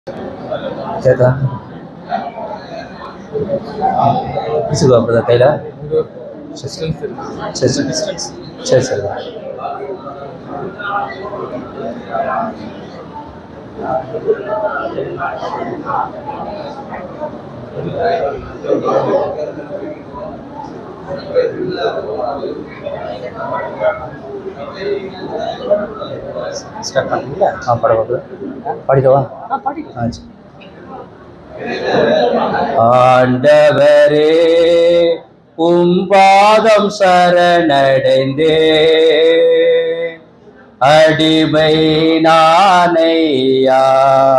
கேட்குதா பிடிச்சிக்கோ அப்போ கையில் சரி சரி சரி சரி ஸ்டார்ட் பண்ணுறீங்களா ஆ படம் பார்க்குறேன் பாடிக்கவா ஆ சரி ஆண்டவரே உம் பாதம் சரணடைந்தே அடிமை நானையா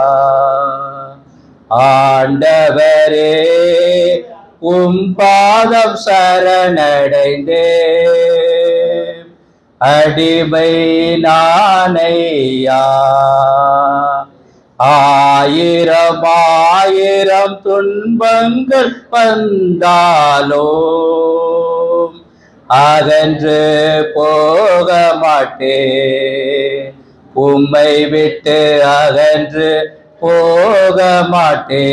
ஆண்டவரே உம் பாதம் சரணடைந்தே அடிமை நானையா ஆயிரம் ஆயிரம் துன்பங்கள் வந்தாலோ அகன்று போக மாட்டே உம்மை விட்டு அகன்று போக மாட்டே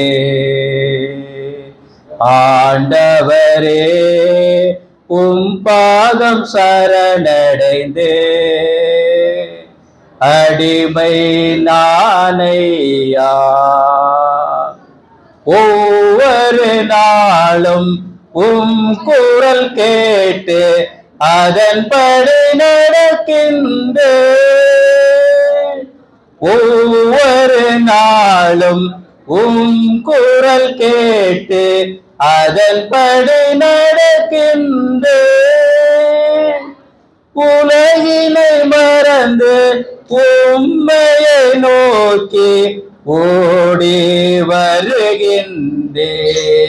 ஆண்டவரே உம் பாதம் சரணடைந்தே அடிமை நானையா ஒவ்வொரு நாளும் உம் குரல் கேட்டு அதன்படி நடக்கின்றேன் ஒவ்வொரு நாளும் உம் குரல் கேட்டு அதன்படி நடக்கின்றேன் உலகினை மறந்து உம்மையை நோக்கி ஓடி வருகின்றே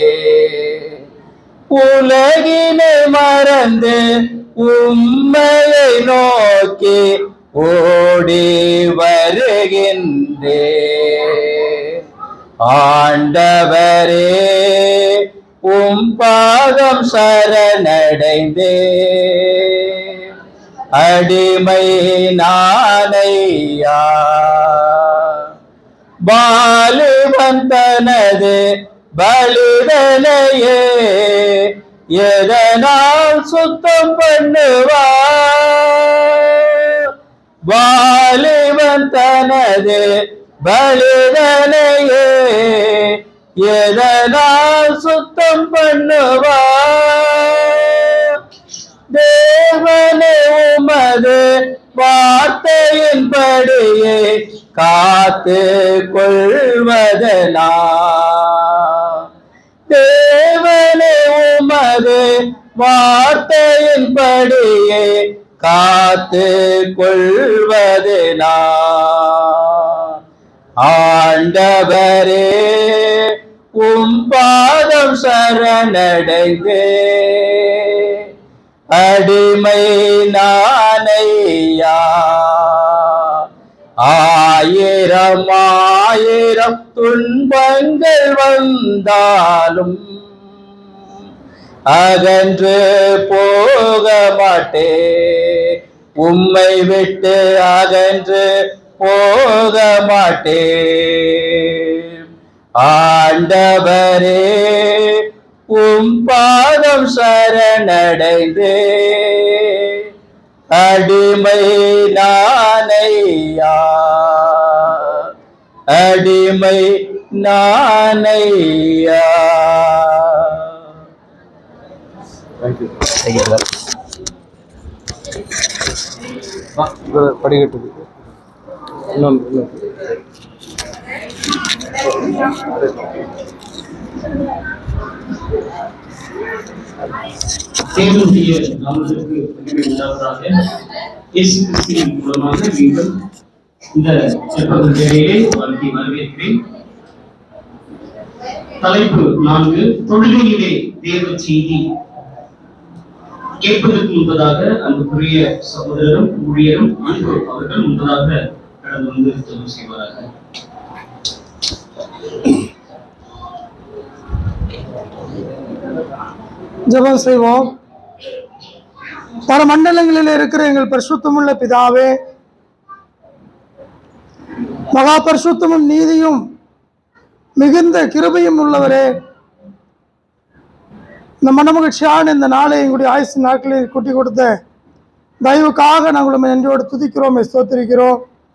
உலகினை மறந்து உம்மையை நோக்கி ஓடி வருகின்றே ஆண்டவரே உம் பாதம் சரணடைந்தே அடிமை நானையா பாலுவன் தனது பலிதனையே எதனால் சுத்தம் பண்ணுவா வாலிபன் தனது பலிதனையே எதனால் சுத்தம் பண்ணுவா தேவனே உமது வார்த்தையின்படியே காத்து கொள்வதனா தேவனே உமது வார்த்தையின்படியே காத்து கொள்வதனா ஆண்டவரே உம் பாதம் சரணடைந்தே அடிமை நானையா ஆயிரம் ஆயிரம் துன்பங்கள் வந்தாலும் அகன்று போக மாட்டே உம்மை விட்டு அகன்று போக மாட்டே ஆண்டவரே உம் பாதம் சரணடைந்தே அடிமை நானையா அடிமை நானையா படிக்கட்டுது இன்னொன்று இன்னொன்று தேவனுடைய நாமத்திற்கு மகிமை உண்டாவதாக இயேசு கிறிஸ்துவின் மூலமாக மீண்டும் இந்த செப்பல் வேலையை வாழ்க்கை வரவேற்கிறேன் தலைப்பு நான்கு தொழுகையிலே தேவ செய்தி கேட்பதற்கு முன்பதாக அன்புக்குரிய சகோதரரும் ஊழியரும் அன்பு அவர்கள் முன்பதாக கடந்து வந்து தொழில் செய்வார்கள் ஜெபம் செய்வோம் பல மண்டலங்களில் இருக்கிற எங்கள் பரிசுத்தமுள்ள பிதாவே மகா பரிசுத்தமும் நீதியும் மிகுந்த கிருபையும் உள்ளவரே இந்த மனமகிழ்ச்சியான இந்த நாளை எங்களுடைய ஆயுசு நாட்களில் கூட்டி கொடுத்த தயவுக்காக நாங்கள் உண்மை நன்றியோடு துதிக்கிறோம் ஸ்தோத்திரிக்கிறோம்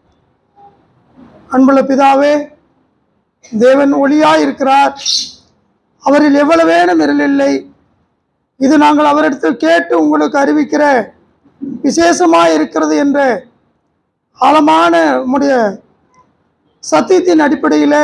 அன்புள்ள பிதாவே தேவன் ஒளியாய் இருக்கிறார் அவரில் எவ்வளவேனும் இருள் இல்லை இது நாங்கள் அவரிடத்தில் கேட்டு உங்களுக்கு அறிவிக்கிற விசேஷமாய் இருக்கிறது என்ற ஆழமான உம்முடைய சத்தியத்தின் அடிப்படையில்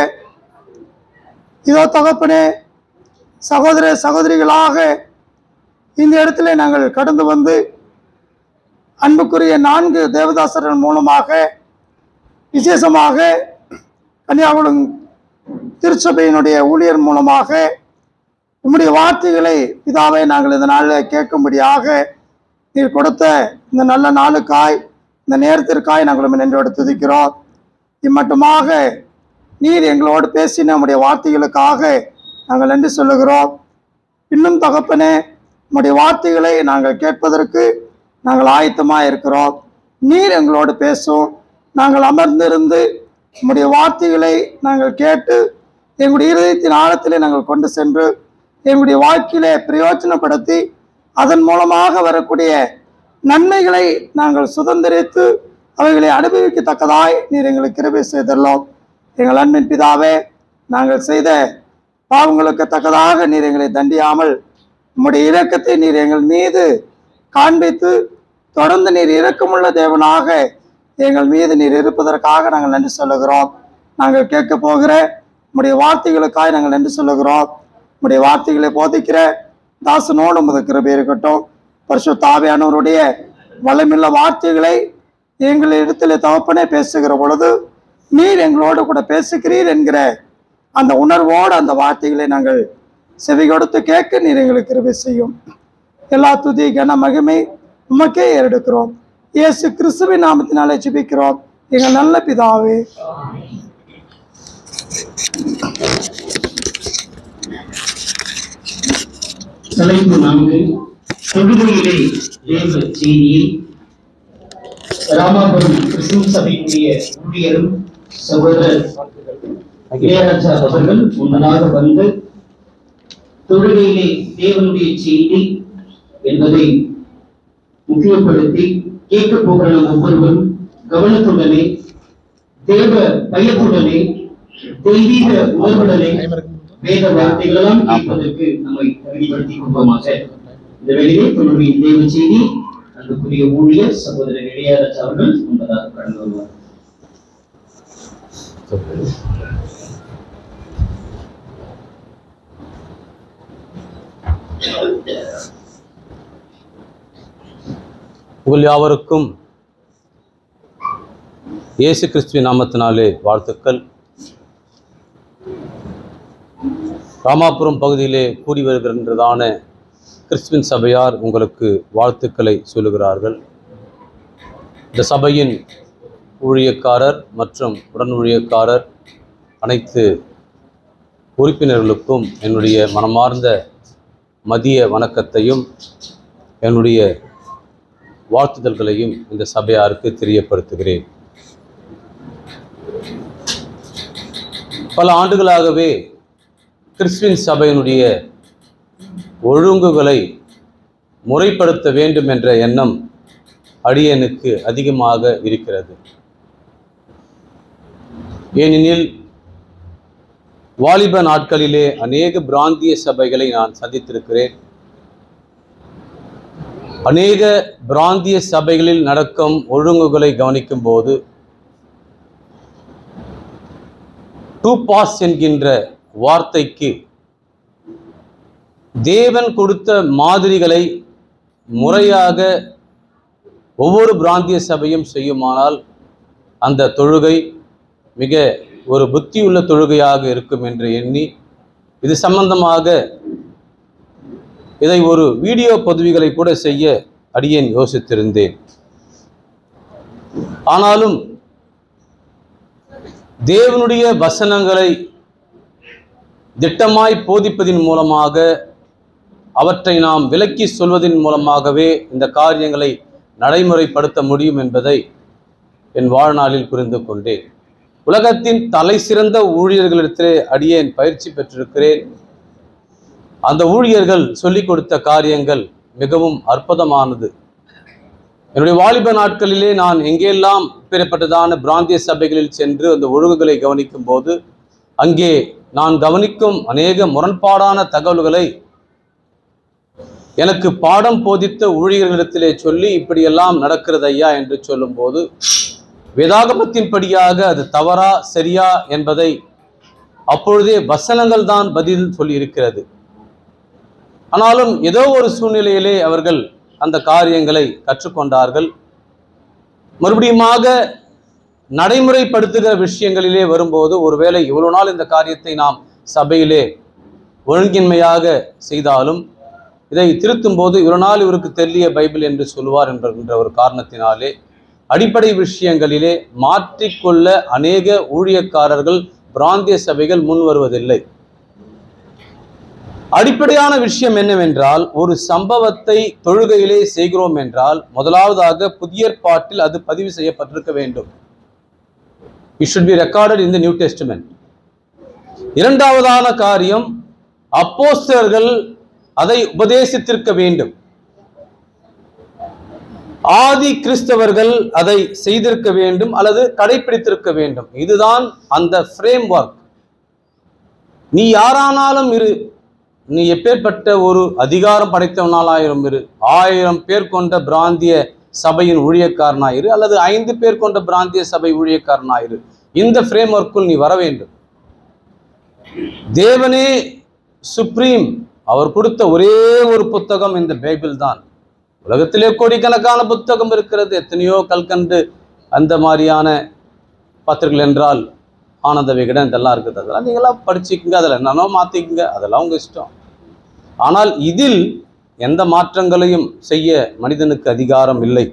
இதோ தகப்பனே சகோதர சகோதரிகளாக இந்த இடத்துல நாங்கள் கடந்து வந்து அன்புக்குரிய நான்கு தேவதாசர்கள் மூலமாக விசேஷமாக கன்னியாகுளம் திருச்சபையினுடைய ஊழியர் மூலமாக உம்முடைய வார்த்தைகளை பிதாவை நாங்கள் இந்த நாளில் கேட்கும்படியாக நீர் கொடுத்த இந்த நல்ல நாளுக்காய் இந்த நேரத்திற்காய் நாங்கள் உம்மை நன்றியோடு துதிக்கிறோம் இம்மட்டுமாக நீர் எங்களோடு பேசின நம்முடைய வார்த்தைகளுக்காக நாங்கள் நன்றி சொல்லுகிறோம் இன்னும் தகப்பனே உம்முடைய வார்த்தைகளை நாங்கள் கேட்பதற்கு நாங்கள் ஆயத்தமாக இருக்கிறோம் நீர் எங்களோடு பேசும் நாங்கள் அமர்ந்திருந்து உம்முடைய வார்த்தைகளை நாங்கள் கேட்டு எங்களுடைய இருதயத்தின் ஆழத்திலே நாங்கள் கொண்டு சென்று எங்களுடைய வாழ்க்கையிலே பிரயோஜனப்படுத்தி அதன் மூலமாக வரக்கூடிய நன்மைகளை நாங்கள் சுதந்திரித்து அவைகளை அனுபவிக்கத்தக்கதாய் நீர் எங்களுக்கு கிருபை செய்துள்ளோம் எங்கள் அன்பின் பிதாவே நாங்கள் செய்த பாவங்களுக்கு தக்கதாக நீர் எங்களை தண்டியாமல் உம்முடைய இரக்கத்தை நீர் எங்கள் மீது காண்பித்து தொடர்ந்து நீர் இரக்கமுள்ள தேவனாக எங்கள் மீது நீர் இருப்பதற்காக நாங்கள் நன்றி சொல்லுகிறோம் நாங்கள் கேட்க போகிற உம்முடைய வார்த்தைகளுக்காக நாங்கள் நன்றி சொல்லுகிறோம் உம்முடைய வார்த்தைகளை போதிக்கிற தாசனோடு உமது கிருபை இருக்கட்டும் பரிசு தாவியானவருடைய வளமில்ல வார்த்தைகளை எங்கள் இடத்துல தகப்பனே பேசுகிற பொழுது நீர் எங்களோடு கூட பேசுகிறீர் என்கிற அந்த உணர்வோடு அந்த வார்த்தைகளை நாங்கள் செவி கொடுத்து கேட்க நீர் எங்களுக்கு கிருபை செய்யும் எல்லா துதி கன மகிமை உமக்கே ஏறெடுக்கிறோம் இயேசு கிறிஸ்துவின் நாமத்தினாலே ஜெபிக்கிறோம் எங்கள் நல்ல பிதாவே தலைப்பு நான்கு தொழுகையிலே தேவ செய்தியில் ராமாபுரம் கிறிஸ்துவ சபையினுடைய ஊழியரும் சகோதரர் இளையராஜா அவர்கள் முன்னதாக வந்து தொழுகையிலே தேவனுடைய செய்தி என்பதை முக்கியப்படுத்தி கேட்க போகிற நம் ஒவ்வொருவரும் கவனத்துடனே தேவ பயத்துடனே தெய்வீக உணர்வுடனே வேத வார்த்தைகளெல்லாம் கேட்பதற்கு நம்மை தகுதிப்படுத்திக் கொள்வோமாக இந்த வேளையிலே தொழுகையின் தேவ செய்தி அன்புக்குரிய ஊழியர் சகோதரர் இளையராஜா அவர்கள் முன்பதாக கடந்து வருவார் உங்கள் யாவருக்கும் இயேசு கிறிஸ்துவின் நாமத்தினாலே வாழ்த்துக்கள் ராமாபுரம் பகுதியிலே கூடி வருகின்றதான கிறிஸ்துவின் சபையார் உங்களுக்கு வாழ்த்துக்களை சொல்லுகிறார்கள் இந்த சபையின் ஊழியக்காரர் மற்றும் உடன் ஊழியக்காரர் அனைத்து உறுப்பினர்களுக்கும் என்னுடைய மனமார்ந்த மதிய வணக்கத்தையும் என்னுடைய வாழ்த்துதல்களையும் இந்த சபையாருக்கு தெரியப்படுத்துகிறேன் பல ஆண்டுகளாகவே கிறிஸ்துவின் சபையினுடைய ஒழுங்குகளை முறைப்படுத்த வேண்டும் என்ற எண்ணம் அடியனுக்கு அதிகமாக இருக்கிறது ஏனெனில் வாலிப நாட்களிலே அநேக பிராந்திய சபைகளை நான் சந்தித்திருக்கிறேன் அநேக பிராந்திய சபைகளில் நடக்கும் ஒழுங்குகளை கவனிக்கும் போது டூ பாஸ் என்கின்ற வார்த்தைக்கு தேவன் கொடுத்த மாதிரிகளை முறையாக ஒவ்வொரு பிராந்திய சபையும் செய்யுமானால் அந்த தொழுகை மிக ஒரு புத்தியுள்ள தொழுகையாக இருக்கும் என்று எண்ணி இது சம்பந்தமாக இதை ஒரு வீடியோ பதிவுகளை கூட செய்ய அடியேன் யோசித்திருந்தேன் ஆனாலும் தேவனுடைய வசனங்களை திட்டமாய் போதிப்பதின் மூலமாக அவற்றை நாம் விலக்கி சொல்வதன் மூலமாகவே இந்த காரியங்களை நடைமுறைப்படுத்த முடியும் என்பதை என் வாழ்நாளில் புரிந்து கொண்டேன் உலகத்தின் தலை சிறந்த ஊழியர்களிடத்திலே அடியேன் பயிற்சி பெற்றிருக்கிறேன் அந்த ஊழியர்கள் சொல்லிக் கொடுத்த காரியங்கள் மிகவும் அற்புதமானது என்னுடைய வாலிப நாட்களிலே நான் எங்கெல்லாம் பெறப்பட்டதான பிராந்திய சபைகளில் சென்று அந்த ஒழுங்குகளை கவனிக்கும் போது அங்கே நான் கவனிக்கும் அநேக முரண்பாடான தகவல்களை எனக்கு பாடம் போதித்த ஊழியர்களிடத்திலே சொல்லி இப்படியெல்லாம் நடக்கிறது ஐயா என்று சொல்லும்போது வேதாகமத்தின்படியாக அது தவறா சரியா என்பதை அப்பொழுதே வசனங்கள் தான் பதில் சொல்லி இருக்கிறது ஆனாலும் ஏதோ ஒரு சூழ்நிலையிலே அவர்கள் அந்த காரியங்களை கற்றுக்கொண்டார்கள் மறுபடியுமாக நடைமுறைப்படுத்துகிற விஷயங்களிலே வரும்போது ஒருவேளை இவ்வளவு நாள் இந்த காரியத்தை நாம் சபையிலே ஒழுங்கின்மையாக செய்தாலும் இதை திருத்தும் போது இவ்வளவு நாள் இவருக்கு தெல்லிய பைபிள் என்று சொல்லுவார் என்ற என்ற ஒரு காரணத்தினாலே அடிப்படை விஷயங்களிலே மாற்றிக்கொள்ள அநேக ஊழியக்காரர்கள் பிராந்திய சபைகள் முன் வருவதில்லை அடிப்படையான விஷயம் என்னவென்றால் ஒரு சம்பவத்தை தொழுகையிலே செய்கிறோம் என்றால் முதலாவதாக புதிய ஏற்பாட்டில் அது பதிவு செய்யப்பட்டிருக்க வேண்டும் it should be recorded in the New Testament இரண்டாவதான காரியம் அப்போஸ்தலர்கள் அதை உபதேசித்திருக்க வேண்டும் ஆதி கிறிஸ்தவர்கள் அதை செய்திருக்க வேண்டும் அல்லது கடைபிடித்திருக்க வேண்டும் இதுதான் அந்த ஃப்ரேம் ஒர்க் நீ யாரானாலும் இரு நீ எப்பேற்பட்ட ஒரு அதிகாரம் படைத்தவனாலாயிரம் இரு ஆயிரம் பேர் கொண்ட பிராந்திய சபையின் ஊழியக்காரனாயிரு அல்லது ஐந்து பேர் கொண்ட பிராந்திய சபை ஊழியக்காரனாயிரு இந்த ஃப்ரேம் ஒர்க்குள் நீ வர வேண்டும் தேவனே சுப்ரீம் அவர் கொடுத்த ஒரே ஒரு புத்தகம் இந்த பைபிள் தான் உலகத்திலே கோடிக்கணக்கான புத்தகம் இருக்கிறது எத்தனையோ கல்கண்டு அந்த மாதிரியான பத்திரிகள் என்றால் ஆனந்த விகடன் இதெல்லாம் இருக்குது அதெல்லாம் நீங்களாம் படிச்சுக்கங்க அதில் என்னென்னோ மாற்றிக்கங்க அதெல்லாம் உங்கள் இஷ்டம் ஆனால் இதில் எந்த மாற்றங்களையும் செய்ய மனிதனுக்கு அதிகாரம் இல்லை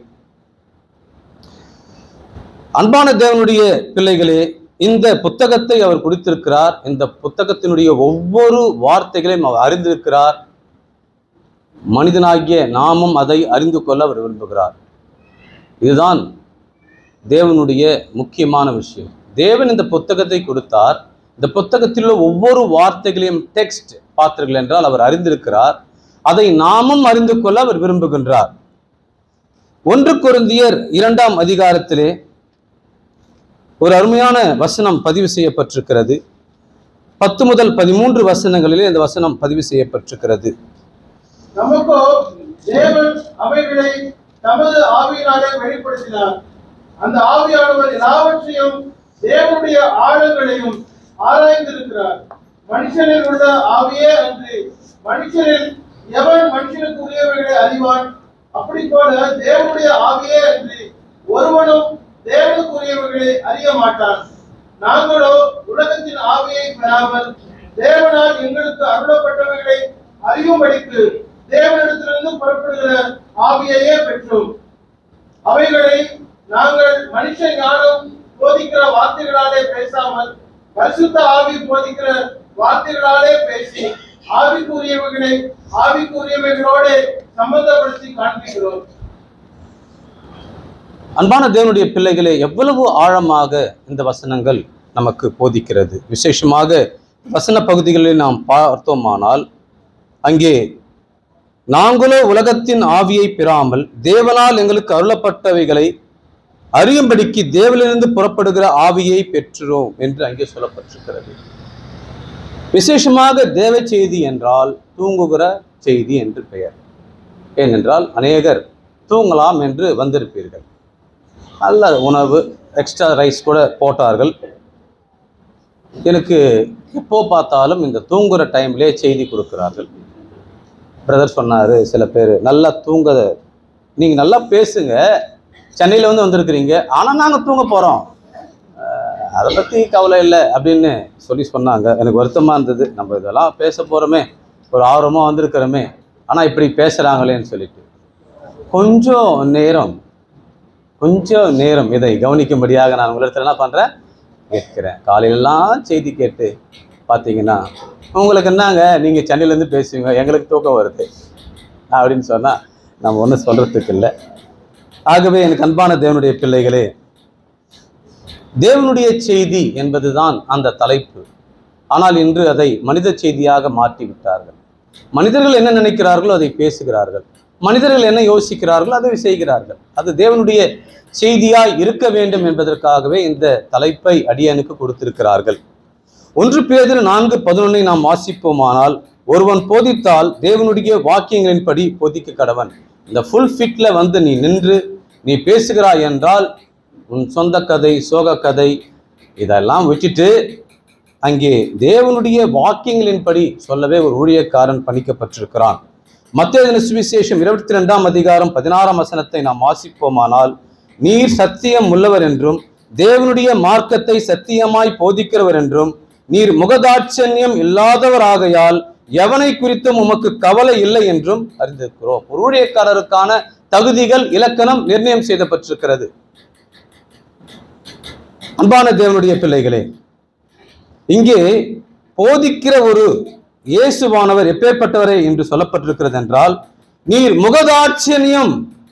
அன்பான தேவனுடைய பிள்ளைகளே இந்த புத்தகத்தை அவர் கொடுத்திருக்கிறார் இந்த புத்தகத்தினுடைய ஒவ்வொரு வார்த்தைகளையும் அவர் அறிந்திருக்கிறார் மனிதனாகிய நாமும் அதை அறிந்து கொள்ள அவர் விரும்புகிறார் இதுதான் தேவனுடைய முக்கியமான விஷயம் தேவன் இந்த புத்தகத்தை கொடுத்தார் இந்த புத்தகத்தில் உள்ள ஒவ்வொரு வார்த்தைகளையும் டெக்ஸ்ட் பார்த்தீர்கள் என்றால் அவர் அறிந்திருக்கிறார் அதை நாமும் அறிந்து கொள்ள அவர் விரும்புகின்றார் ஒன்று கொருந்தியர் இரண்டாம் அதிகாரத்திலே ஒரு அருமையான வசனம் பதிவு செய்யப்பட்டிருக்கிறது பத்து முதல் பதிமூன்று வசனங்களிலே இந்த வசனம் பதிவு செய்யப்பட்டிருக்கிறது நமக்கோ தேவன் அவைகளை தமது ஆவியினாலே வெளிப்படுத்தினார் அந்த ஆவியானவர் எல்லாவற்றையும் தேவனுடைய ஆழங்களையும் ஆராய்ந்திருக்கிறார் மனுஷனில் உள்ள ஆவியே அன்று மனுஷனில் எவன் மனுஷனுக்கு உரியவைகளை அறிவான் அப்படி போல தேவனுடைய ஆவியே அன்று ஒருவனும் தேவனுக்குரியவர்களை அறிய மாட்டான் நாங்களோ உலகத்தின் ஆவியை பெறாமல் தேவனால் எங்களுக்கு அருளப்பட்டவைகளை அறியும்படிக்கு தேவனிடத்திலிருந்து புறப்படுகிற ஆவியையே பெற்றோம் அவைகளை நாங்கள் மனுஷ ஞானம் போதிக்கிற வார்த்தைகளாலே பேசாமல் பரிசுத்த ஆவி போதிக்கிற வார்த்தைகளாலே பேசி ஆவிக்குரியவைகளை ஆவிக்குரியவைகளோடு சம்பந்தப்படுத்தி காண்பிக்கிறோம் அன்பான தேவனுடைய பிள்ளைகளே எவ்வளவு ஆழமாக இந்த வசனங்கள் நமக்கு போதிக்கிறது விசேஷமாக வசன பகுதிகளில் நாம் பார்த்தோமானால் அங்கே நாங்களோ உலகத்தின் ஆவியை பெறாமல் தேவனால் எங்களுக்கு அருளப்பட்டவைகளை அறியும்படிக்கு தேவனிலிருந்து புறப்படுகிற ஆவியை பெற்றுறோம் என்று அங்கே சொல்லப்பட்டிருக்கிறது விசேஷமாக தேவ செய்தி என்றால் தூங்குகிற செய்தி என்று பெயர் ஏனென்றால் அநேகர் தூங்கலாம் என்று வந்திருப்பீர்கள் நல்ல உணவு எக்ஸ்ட்ரா ரைஸ் கூட போட்டார்கள் எனக்கு எப்போ பார்த்தாலும் இந்த தூங்குற டைம்லேயே செய்தி கொடுக்கிறார்கள் பிரதர் சொன்னார் சில பேர் நல்லா தூங்க நீங்கள் நல்லா பேசுங்க சென்னையில் வந்து வந்திருக்கிறீங்க ஆனால் நாங்கள் தூங்க போகிறோம் அதை பற்றி கவலை இல்லை அப்படின்னு சொல்லி சொன்னாங்க எனக்கு வருத்தமாக இருந்தது நம்ம இதெல்லாம் பேச போகிறோமே ஒரு ஆர்வமாக வந்திருக்கிறோமே ஆனால் இப்படி பேசுகிறாங்களேன்னு சொல்லிட்டு கொஞ்சம் நேரம் கொஞ்சம் நேரம் இதை கவனிக்கும்படியாக நான் உங்களிடத்தில் என்ன பண்ணுறேன் கேட்கிறேன் காலையிலலாம் செய்தி கேட்டு பார்த்தீங்கன்னா உங்களுக்கு என்னங்க நீங்கள் சென்னையிலேருந்து பேசுவீங்க எங்களுக்கு தூக்கம் வருது அப்படின்னு சொன்னால் நம்ம ஒன்றும் சொல்கிறதுக்கு இல்லை ஆகவே எனக்கு அன்பான தேவனுடைய பிள்ளைகளே தேவனுடைய செய்தி என்பதுதான் அந்த தலைப்பு ஆனால் இன்று அதை மனித செய்தியாக மாற்றி விட்டார்கள் மனிதர்கள் என்ன நினைக்கிறார்களோ அதை பேசுகிறார்கள் மனிதர்கள் என்ன யோசிக்கிறார்களோ அதை செய்கிறார்கள் அது தேவனுடைய செய்தியாய் இருக்க வேண்டும் என்பதற்காகவே இந்த தலைப்பை அடியனுக்கு கொடுத்திருக்கிறார்கள் ஒன்று பேதில் நான்கு பதினொன்னை நாம் வாசிப்போமானால் ஒருவன் போதித்தால் தேவனுடைய வாக்கியங்களின்படி போதிக்க கடவன் இந்த ஃபுல் ஃபிட்ல வந்து நீ நின்று நீ பேசுகிறாய் என்றால் உன் சொந்த கதை சோக கதை இதெல்லாம் விட்டுட்டு அங்கே தேவனுடைய வாக்கியங்களின்படி சொல்லவே ஒரு ஊழியக்காரன் பணிக்கப்பட்டிருக்கிறான் மத்திய சுவிசேஷம் இருபத்தி ரெண்டாம் அதிகாரம் பதினாறாம் வசனத்தை நாம் வாசிப்போமானால் நீர் சத்தியம் உள்ளவர் என்றும் தேவனுடைய மார்க்கத்தை சத்தியமாய் போதிக்கிறவர் என்றும் நீர் முகதாட்சண்யம் இல்லாதவராகையால் எவனை குறித்தும் உமக்கு கவலை இல்லை என்றும் அறிந்திருக்கிறோம் ஒரு ஊழியக்காரருக்கான தகுதிகள் இலக்கணம் நிர்ணயம் செய்யப்பட்டிருக்கிறது அன்பான தேவனுடைய பிள்ளைகளே இங்கே போதிக்கிற ஒரு இயேசுவானவர் எப்பேற்பட்டவரே என்று சொல்லப்பட்டிருக்கிறது என்றால் நீர் முகதாட்சணியம்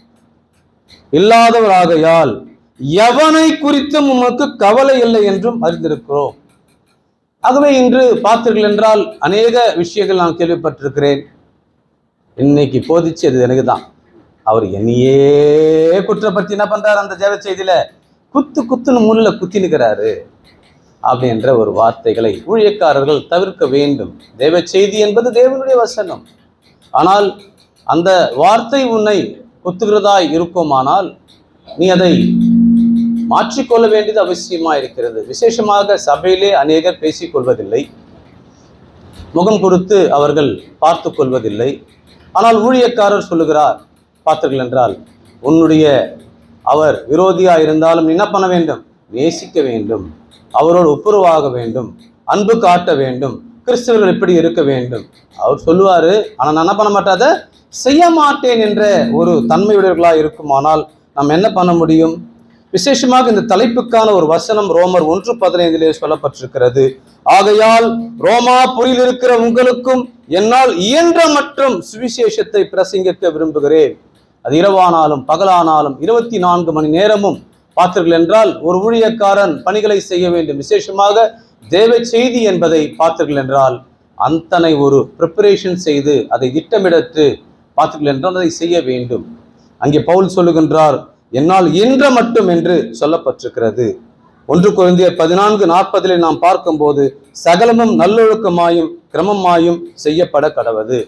இல்லாதவராகையால் எவனை குறித்தும் உமக்கு கவலை இல்லை என்றும் அறிந்திருக்கிறோம் ஆகவே இன்று பார்த்தீர்கள் என்றால் அநேக விஷயங்கள் நான் கேள்விப்பட்டிருக்கிறேன் இன்னைக்கு போதிச்சது எனக்கு தான் அவர் என்னையே குற்றப்படுத்தி என்ன பண்றாரு அந்த ஜெப செய்தியில குத்து குத்துன்னு முள்ள குத்தி நிற்கிறாரு அப்படின்ற ஒரு வார்த்தைகளை ஊழியக்காரர்கள் தவிர்க்க வேண்டும் தேவ செய்தி என்பது தேவனுடைய வசனம் ஆனால் அந்த வார்த்தை உன்னை குத்துகிறதாய் இருக்குமானால் நீ அதை மாற்றிக்கொள்ள வேண்டியது அவசியமா இருக்கிறது விசேஷமாக சபையிலே அநேகர் பேசிக் கொள்வதில்லை முகம் கொடுத்து அவர்கள் பார்த்து கொள்வதில்லை ஆனால் ஊழியக்காரர் சொல்லுகிறார் பார்த்தீர்கள் என்றால் உன்னுடைய அவர் விரோதியா இருந்தாலும் நீ என்ன பண்ண வேண்டும் நேசிக்க வேண்டும் அவரோடு ஒப்புரவாக வேண்டும் அன்பு காட்ட வேண்டும் கிறிஸ்தவர்கள் எப்படி இருக்க வேண்டும் அவர் சொல்லுவாரு ஆனா நான் என்ன பண்ண மாட்டாத செய்ய மாட்டேன் என்ற ஒரு தன்மையுடையவர்களா இருக்குமானால் நாம் என்ன பண்ண முடியும் விசேஷமாக இந்த தலைப்புக்கான ஒரு வசனம் ரோமர் ஒன்று பதினைந்திலே சொல்லப்பட்டிருக்கிறது ஆகையால் ரோமாபுரியில் இருக்கிற உங்களுக்கும் என்னால் இயன்ற மற்றும் சுவிசேஷத்தை பிரசங்கிக்க விரும்புகிறேன் அது இரவானாலும் பகலானாலும் இருபத்தி நான்கு மணி நேரமும் பார்த்தீர்கள் என்றால் ஒரு ஊழியக்காரன் பணிகளை செய்ய வேண்டும் விசேஷமாக தேவ செய்தி என்பதை பார்த்தீர்கள் என்றால் அத்தனை ஒரு ப்ரிப்பரேஷன் செய்து அதை திட்டமிடத்து பார்த்தீர்கள் என்றால் அதை செய்ய வேண்டும் அங்கே பவுல் சொல்லுகின்றார் என்னால் இயன்ற மட்டும் என்று சொல்லப்பட்டிருக்கிறது ஒன்று குழந்தையர் பதினான்கு நாற்பதிலே நாம் பார்க்கும்போது சகலமும் நல்லொழுக்கமாயும் கிரமமாயும் செய்யப்பட கடவது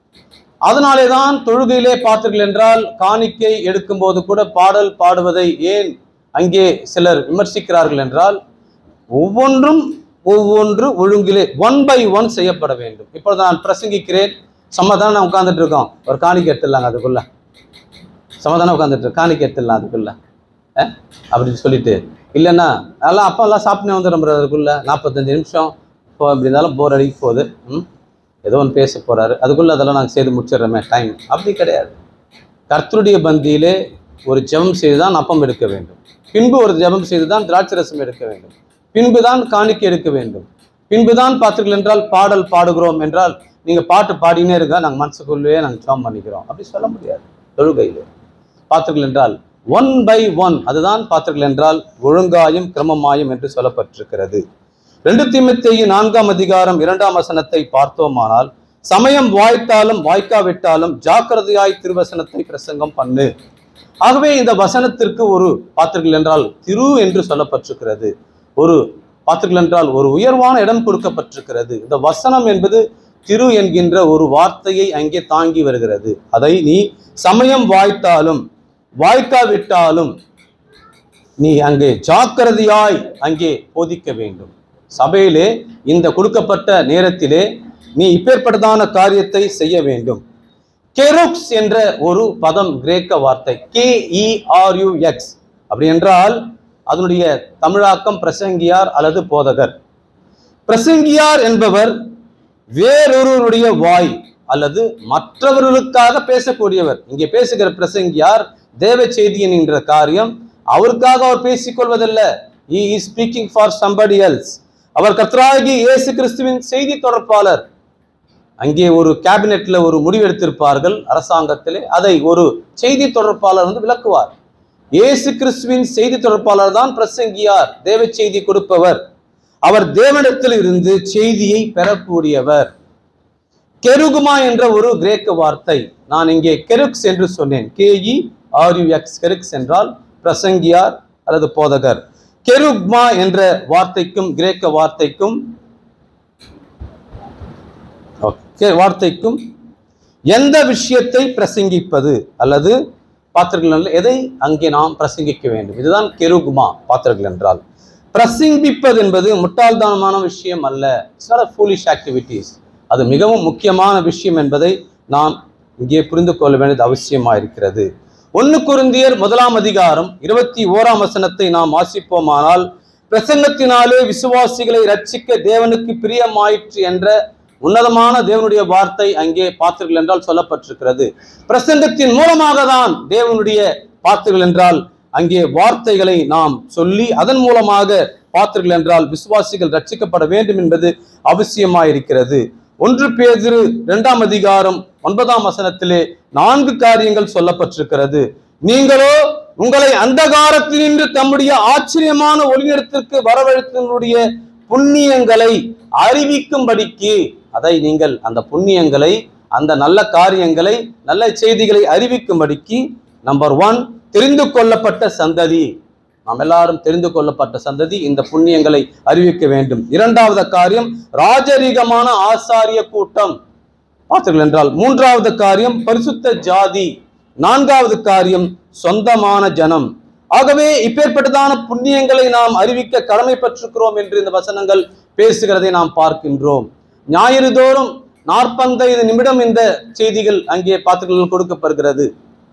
அதனாலே தான் தொழுகையிலே பார்த்தீர்கள் என்றால் காணிக்கை எடுக்கும்போது கூட பாடல் பாடுவதை ஏன் அங்கே சிலர் விமர்சிக்கிறார்கள் என்றால் ஒவ்வொன்றும் ஒவ்வொன்று ஒழுங்கிலே ஒன் பை ஒன் செய்யப்பட வேண்டும் இப்பொழுது நான் பிரசங்கிக்கிறேன் சமாதானம் நான் உட்கார்ந்துட்டு இருக்கோம் ஒரு காணிக்கை எடுத்துடலாங்க அதுக்குள்ள சமாதானம் உட்காந்துட்டு காணிக்கை எடுத்துடலாம் அதுக்குள்ள அஹ்? அப்படின்னு சொல்லிட்டு இல்லைன்னா எல்லாம் அப்பெல்லாம் சாப்பிட்டு வந்துடும் அதுக்குள்ள நாற்பத்தஞ்சு நிமிஷம் இப்போ இப்படி இருந்தாலும் போர் அடிக்க போகுது ம் ஏதோ ஒன்று பேச போறாரு அதுக்குள்ள அதெல்லாம் நாங்கள் செய்து முடிச்சிடுறோமே டைம் அப்படி கிடையாது கர்த்தருடைய பந்தியிலே ஒரு ஜெபம் செய்து தான் அப்பம் எடுக்க வேண்டும் பின்பு ஒரு ஜெபம் செய்து தான் திராட்சை ரசம் எடுக்க வேண்டும் பின்பு தான் காணிக்கை எடுக்க வேண்டும் பின்பு தான் பார்த்தீர்கள் என்றால் பாடல் பாடுகிறோம் என்றால் நீங்க பாட்டு பாடினே இருங்க நாங்கள் மனசுக்குள்ளேயே நாங்கள் ஜெபம் பண்ணிக்கிறோம் அப்படி சொல்ல முடியாது தொழுகையில் பார்த்தீர்கள் என்றால் ஒன் பை ஒன் அதுதான் பார்த்தீர்கள் என்றால் ஒழுங்காயும் கிரமமாயும் என்று சொல்லப்பட்டிருக்கிறது ரெண்டு தீமத்தேயு நான்காம் அதிகாரம் இரண்டாம் வசனத்தை பார்த்தோமானால் சமயம் வாய்த்தாலும் வாய்க்காவிட்டாலும் ஜாக்கிரதையாய் திருவசனத்தை பிரசங்கம் பண்ணு ஆகவே இந்த வசனத்திற்கு ஒரு பார்த்தீர்கள் என்றால் திரு என்று சொல்லப்பட்டிருக்கிறது ஒரு பார்த்தீர்கள் என்றால் ஒரு உயர்வான இடம் கொடுக்கப்பட்டிருக்கிறது இந்த வசனம் என்பது திரு என்கின்ற ஒரு வார்த்தையை அங்கே தாங்கி வருகிறது அதை நீ சமயம் வாய்த்தாலும் வாய்க்காவிட்டாலும் நீ அங்கே ஜாக்கிரதையாய் அங்கே போதிக்க வேண்டும் சபையிலே இந்த கொடுக்கப்பட்ட நேரத்திலே நீ இப்பேற்பட்டதான காரியத்தை செய்ய வேண்டும் கெருக்ஸ் என்ற ஒரு பதம் கிரேக்க வார்த்தை கே இ எக்ஸ் அப்படி என்றால் அதனுடைய தமிழாக்கம் பிரசங்கியார் அல்லது போதகர் பிரசங்கியார் என்பவர் வேறொருவருடைய வாய் அல்லது மற்றவர்களுக்காக பேசக்கூடியவர் இங்கே பேசுகிற பிரசங்கியார் தேவ செய்தி என்கின்ற காரியம் அவருக்காக அவர் பேசிக்கொள்வதல்ல he is speaking for somebody else அவர் கர்த்தராகி இயேசு கிறிஸ்துவின் செய்தி தொடர்பாளர் அங்கே ஒரு கேபினெட்ல ஒரு முடிவு எடுத்திருப்பார்கள் அரசாங்கத்திலே அதை ஒரு செய்தி தொடர்பாளர் வந்து விளக்குவார் இயேசு கிறிஸ்துவின் செய்தி தொடர்பாளர் தான் பிரசங்கியார் தேவ செய்தி கொடுப்பவர் அவர் தேவனிடத்தில் இருந்து செய்தியை பெறக்கூடியவர் கெருகுமா என்ற ஒரு கிரேக்க வார்த்தை நான் இங்கே கெருக்ஸ் என்று சொன்னேன் கேஇ ஆர்யூஎக்ஸ் கெருக்ஸ் என்றால் பிரசங்கியார் அல்லது போதகர் கெருக்மா என்ற வார்த்தைக்கும் கிரேக்க வார்த்தைக்கும் Okay, வார்த்தைக்கும் எந்த விஷயத்தை பிரசங்கிப்பது அல்லது பார்த்தீர்கள் எதை அங்கே நாம் பிரசங்கிக்க வேண்டும் இதுதான் கெருகுமா பார்த்தீர்கள் என்றால் பிரசங்கிப்பது என்பது முட்டாள்தனமான விஷயம் அல்ல இட்ஸ் நாட் ஃபூலிஷ் ஆக்டிவிட்டீஸ் அது மிகவும் முக்கியமான விஷயம் என்பதை நாம் இங்கே புரிந்து கொள்ள வேண்டியது அவசியமாக இருக்கிறது ஒன்னு குருந்தியர் முதலாம் அதிகாரம் இருபத்தி ஓராம் வசனத்தை நாம் வாசிப்போமானால் பிரசங்கத்தினாலே விசுவாசிகளை ரட்சிக்க தேவனுக்கு பிரியமாயிற்று என்ற உன்னதமான தேவனுடைய வார்த்தை அங்கே பார்த்தீர்கள் என்றால் சொல்லப்பட்டிருக்கிறது பிரசங்கத்தின் மூலமாக தான் தேவனுடைய பார்த்தீர்கள் என்றால் அங்கே வார்த்தைகளை நாம் சொல்லி அதன் மூலமாக பார்த்தீர்கள் என்றால் விசுவாசிகள் ரட்சிக்கப்பட வேண்டும் என்பது அவசியமாயிருக்கிறது ஒன்று பேதிரு இரண்டாம் அதிகாரம் ஒன்பதாம் வசனத்திலே நான்கு காரியங்கள் சொல்லப்பட்டிருக்கிறது நீங்களோ உங்களை அந்தகாரத்தினின்று தம்முடைய ஆச்சரியமான ஒளிநிறத்திற்கு வரவழைத்தனுடைய புண்ணியங்களை அறிவிக்கும்படிக்கு அதை நீங்கள் அந்த புண்ணியங்களை அந்த நல்ல காரியங்களை நல்ல செய்திகளை அறிவிக்கும்படிக்கு நம்பர் ஒன் தெரிந்து கொள்ளப்பட்ட சந்ததி நாம் எல்லாரும் தெரிந்து கொள்ளப்பட்ட சந்ததி இந்த புண்ணியங்களை அறிவிக்க வேண்டும் இரண்டாவது காரியம் ராஜரீகமான ஆசாரிய கூட்டம் பார்த்தீர்கள் என்றால் மூன்றாவது காரியம் பரிசுத்த ஜாதி நான்காவது காரியம் சொந்தமான ஜனம் ஆகவே இப்பேற்பட்டதான புண்ணியங்களை நாம் அறிவிக்க கடமைப்பட்டிருக்கிறோம் என்று இந்த வசனங்கள் பேசுகிறதை நாம் பார்க்கின்றோம் ஞாயிறு தோறும் நாற்பத்தைந்து நிமிடம் இந்த செய்திகள் அங்கே பாத்துக்கள் கொடுக்கப்படுகிறது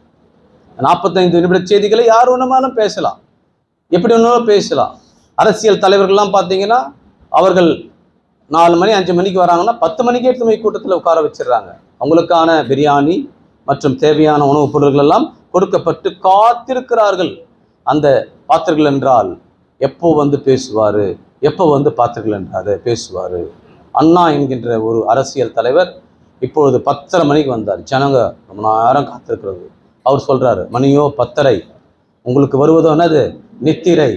நாற்பத்தைந்து நிமிட செய்திகளை யார் ஒன்றுமாலும் பேசலாம் எப்படி ஒன்றும் பேசலாம் அரசியல் தலைவர்கள்லாம் பார்த்தீங்கன்னா அவர்கள் நாலு மணி அஞ்சு மணிக்கு வராங்கன்னா பத்து மணிக்கே எடுத்து போய் கூட்டத்தில் உட்கார வச்சிடுறாங்க அவங்களுக்கான பிரியாணி மற்றும் தேவையான உணவுப் பொருட்கள் எல்லாம் கொடுக்கப்பட்டு காத்திருக்கிறார்கள் அந்த பாத்திரங்கள் என்றால் எப்போ வந்து பேசுவார் எப்போ வந்து பாத்திரங்கள் என்றாரு பேசுவார் அண்ணா என்கின்ற ஒரு அரசியல் தலைவர் இப்பொழுது பத்தரை மணிக்கு வந்தார் ஜனங்க ரொம்ப நேரம் காத்திருக்கிறது அவர் சொல்றாரு மணியோ பத்தரை உங்களுக்கு வருவதோ என்னது நித்திரை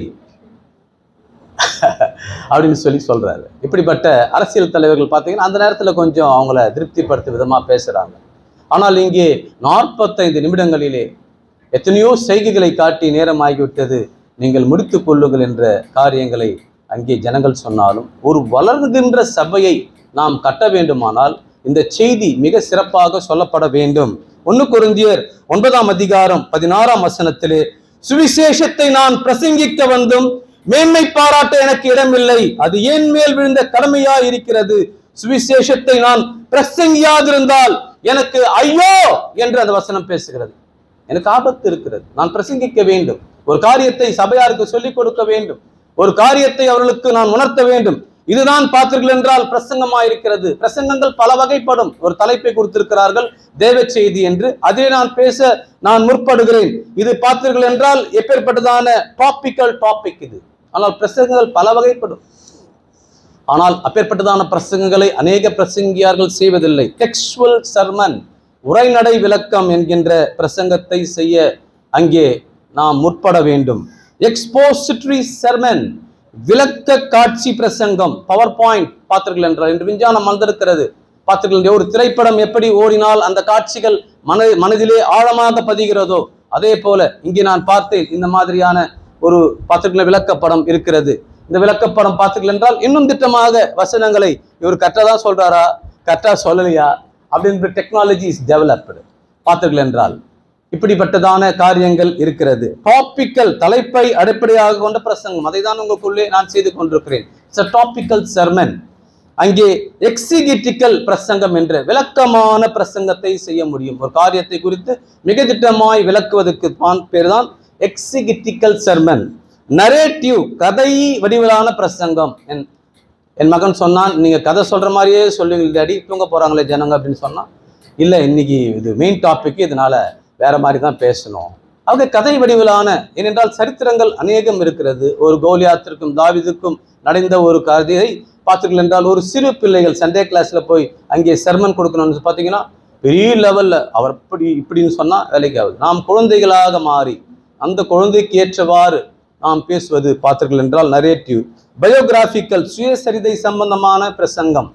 அப்படின்னு சொல்லி சொல்றாரு இப்படிப்பட்ட அரசியல் தலைவர்கள் பார்த்தீங்கன்னா அந்த நேரத்தில் கொஞ்சம் அவங்கள திருப்திப்படுத்தும் விதமா பேசுறாங்க ஆனால் இங்கே நாற்பத்தைந்து நிமிடங்களிலே எத்தனையோ செய்கைகளை காட்டி நேரம் ஆகிவிட்டது நீங்கள் முடித்துக் கொள்ளுங்கள் என்ற காரியங்களை அங்கே ஜனங்கள் சொன்னாலும் ஒரு வளர்கின்ற சபையை நாம் கட்ட வேண்டுமானால் இந்த செய்தி மிக சிறப்பாக சொல்லப்பட வேண்டும் ஒன்னு குருந்தியர் ஒன்பதாம் அதிகாரம் பதினாறாம் வசனத்திலே சுவிசேஷத்தை நான் பிரசங்கிக்க வந்தும் மேன்மை பாராட்ட எனக்கு இடமில்லை அது ஏன் மேல் விழுந்த கடமையா இருக்கிறது சுவிசேஷத்தை நான் பிரசங்கியாதிருந்தால் எனக்கு ஐயோ என்று அந்த வசனம் பேசுகிறது எனக்கு ஆபத்து இருக்கிறது நான் பிரசங்கிக்க வேண்டும் ஒரு காரியத்தை சபையாருக்கு சொல்லிக் கொடுக்க வேண்டும் ஒரு காரியத்தை அவர்களுக்கு நான் உணர்த்த வேண்டும் இதுதான் பார்த்தீர்கள் என்றால் பிரசங்கமா இருக்கிறது பிரசங்கங்கள் பல வகைப்படும் ஒரு தலைப்பை கொடுத்திருக்கிறார்கள் தேவ செய்தி என்று அதிலே நான் பேச நான் முற்படுகிறேன் இது பார்த்தீர்கள் என்றால் எப்பேற்பட்டதான டாபிக்கல் டாபிக் இது ஆனால் பிரசங்கங்கள் பல வகைப்படும் ஆனால் அப்பேற்பட்டதான பிரசங்கங்களை அநேக பிரசங்கியார்கள் செய்வதில்லை டெக்ஸ்டுவல் சர்மன் உரைநடை விளக்கம் என்கின்ற பிரசங்கத்தை செய்ய அங்கே நாம் முற்பட வேண்டும் எக்ஸ்போசிட்டரி சர்மன் விளக்க காட்சி பிரசங்கம் பவர் பாயிண்ட் பார்த்தீர்கள் என்றால் இன்று விஞ்ஞானம் வந்திருக்கிறது பார்த்தீர்கள் ஒரு திரைப்படம் எப்படி ஓடினால் அந்த காட்சிகள் மன மனதிலே ஆழமாக பதிகிறதோ அதே போல இங்கே நான் பார்த்தேன் இந்த மாதிரியான ஒரு பார்த்தீர்கள் விளக்கப்படம் இருக்கிறது இந்த விளக்கப்படம் பார்த்தீர்கள் என்றால் இன்னும் திட்டமாக வசனங்களை இவர் கரெக்டாக தான் சொல்றாரா கரெக்டாக சொல்லலையா அப்படின்ற டெக்னாலஜி இஸ் டெவலப்டு பார்த்தீர்கள் என்றால் இப்படிப்பட்டதான காரியங்கள் இருக்கிறது டாபிக்கல் தலைப்பை அடிப்படையாக கொண்ட பிரசங்கம் அதை தான் உங்களுக்குள்ளே நான் செய்து கொண்டிருக்கிறேன் இட்ஸ் டாபிக்கல் சர்மன் அங்கே எக்ஸிகிட்டிக்கல் பிரசங்கம் என்ற விளக்கமான பிரசங்கத்தை செய்ய முடியும் ஒரு காரியத்தை குறித்து மிக திட்டமாய் விளக்குவதற்கு தான் பேர் தான் எக்ஸிகிட்டிக்கல் சர்மன் நரேட்டிவ் கதை வடிவிலான பிரசங்கம் என் என் மகன் சொன்னான் நீங்க கதை சொல்ற மாதிரியே சொல்லுவீங்க டாடி தூங்க போறாங்களே ஜனங்க அப்படின்னு சொன்னா இல்லை இன்னைக்கு இது மெயின் டாபிக் இதனால வேற மாதிரி தான் பேசணும் அவங்க கதை வடிவிலான ஏனென்றால் சரித்திரங்கள் அநேகம் இருக்கிறது ஒரு கோலியாத்திற்கும் தாவிதுக்கும் நடந்த ஒரு கதையை பார்த்தீர்கள் என்றால் ஒரு சிறு பிள்ளைகள் சண்டே கிளாஸ்ல போய் அங்கே செர்மன் கொடுக்கணும்னு பார்த்தீங்கன்னா பெரிய லெவல்ல அவர் இப்படி இப்படின்னு சொன்னா வேலைக்கு ஆகுது நாம் குழந்தைகளாக மாறி அந்த குழந்தைக்கு ஏற்றவாறு நாம் பேசுவது பார்த்தீர்கள் என்றால் நரேட்டிவ் பயோகிராபிக்கல் சுயசரிதை சம்பந்தமான பிரசங்கம்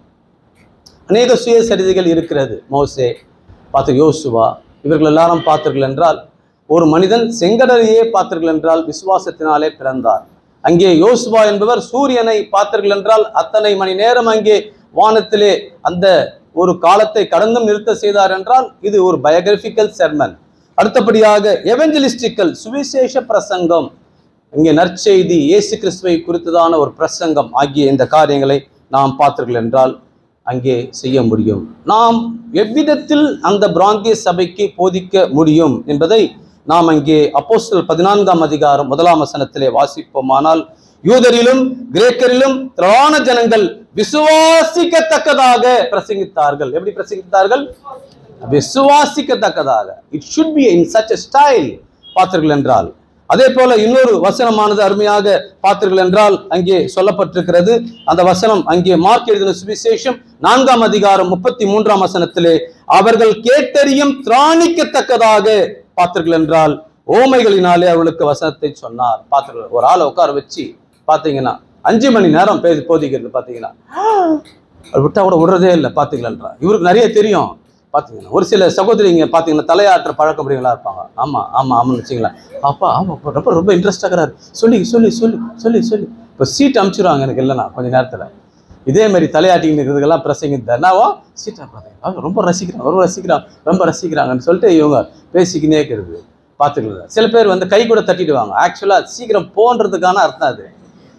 அநேக சுயசரிதைகள் இருக்கிறது மோசே பார்த்து யோசுவா இவர்கள் எல்லாரும் பார்த்தீர்கள் என்றால் ஒரு மனிதன் செங்கடலையே பார்த்தீர்கள் என்றால் விசுவாசத்தினாலே பிறந்தார் அங்கே யோசுவா என்பவர் சூரியனை பார்த்தீர்கள் என்றால் அத்தனை மணி நேரம் அங்கே வானத்திலே அந்த ஒரு காலத்தை கடந்தும் நிறுத்த செய்தார் என்றால் இது ஒரு பயோகிராபிக்கல் செர்மன் அடுத்தபடியாக எவஞ்சலிஸ்டிக்கல் சுவிசேஷ பிரசங்கம் இங்கே நற்செய்தி இயேசு கிறிஸ்துவை குறித்ததான ஒரு பிரசங்கம் ஆகிய இந்த காரியங்களை நாம் பார்த்தீர்கள் என்றால் அங்கே செய்ய முடியும் நாம் எவ்விதத்தில் அந்த பிராந்திய சபைக்கு போதிக்க முடியும் என்பதை நாம் அங்கே அப்போஸ்தலர் பதினான்காம் அதிகாரம் முதலாம் வசனத்திலே வாசிப்போமானால் யூதரிலும் கிரேக்கரிலும் திரளான ஜனங்கள் விசுவாசிக்கத்தக்கதாக பிரசங்கித்தார்கள் எப்படி பிரசங்கித்தார்கள் விசுவாசிக்கத்தக்கதாக it should be in such style பார்த்தீர்கள் என்றால் அதே போல இன்னொரு வசனமானது அருமையாக பார்த்தீர்கள் என்றால் அங்கே சொல்லப்பட்டிருக்கிறது அந்த வசனம் அங்கே மார்க் எழுதின சுவிசேஷம் நான்காம் அதிகாரம் முப்பத்தி மூன்றாம் வசனத்திலே அவர்கள் கேட்டறியும் திராணிக்கத்தக்கதாக பார்த்தீர்கள் என்றால் ஓமைகளினாலே அவர்களுக்கு வசனத்தை சொன்னார் பார்த்தீர்கள் ஒரு ஆளை உட்கார வச்சு பார்த்தீங்கன்னா அஞ்சு மணி நேரம் பேசி போதிக்கிறது பார்த்தீங்கன்னா அவர் விட்டா கூட விடுறதே இல்லை பார்த்தீங்களா இவருக்கு நிறைய தெரியும் பார்த்தீங்கன்னா ஒரு சில சகோதரிங்க பார்த்தீங்கன்னா தலையாற்ற பழக்கப்படுகளா இருப்பாங்க ஆமாம் ஆமாம் ஆமாம்னு வச்சுங்களேன் அப்பா ஆமாம் அப்பா ரொம்ப ரொம்ப இன்ட்ரெஸ்டாக இருக்கிறாரு சொல்லி சொல்லி சொல்லி சொல்லி சொல்லி இப்போ சீட் அமுச்சிடுவாங்க எனக்கு இல்லைனா கொஞ்ச நேரத்தில் இதே மாதிரி தலையாட்டின்னு இருக்கிறதுக்கெல்லாம் பிரசங்கித்த என்னவோ சீட்டை பார்த்தீங்க ரொம்ப ரசிக்கிறாங்க ரொம்ப ரசிக்கிறாங்க ரொம்ப ரசிக்கிறாங்கன்னு சொல்லிட்டு இவங்க பேசிக்கினே இருக்கிறது பார்த்துக்கலாம் சில பேர் வந்து கை கூட தட்டிடுவாங்க ஆக்சுவலாக சீக்கிரம் போன்றதுக்கான அர்த்தம் அது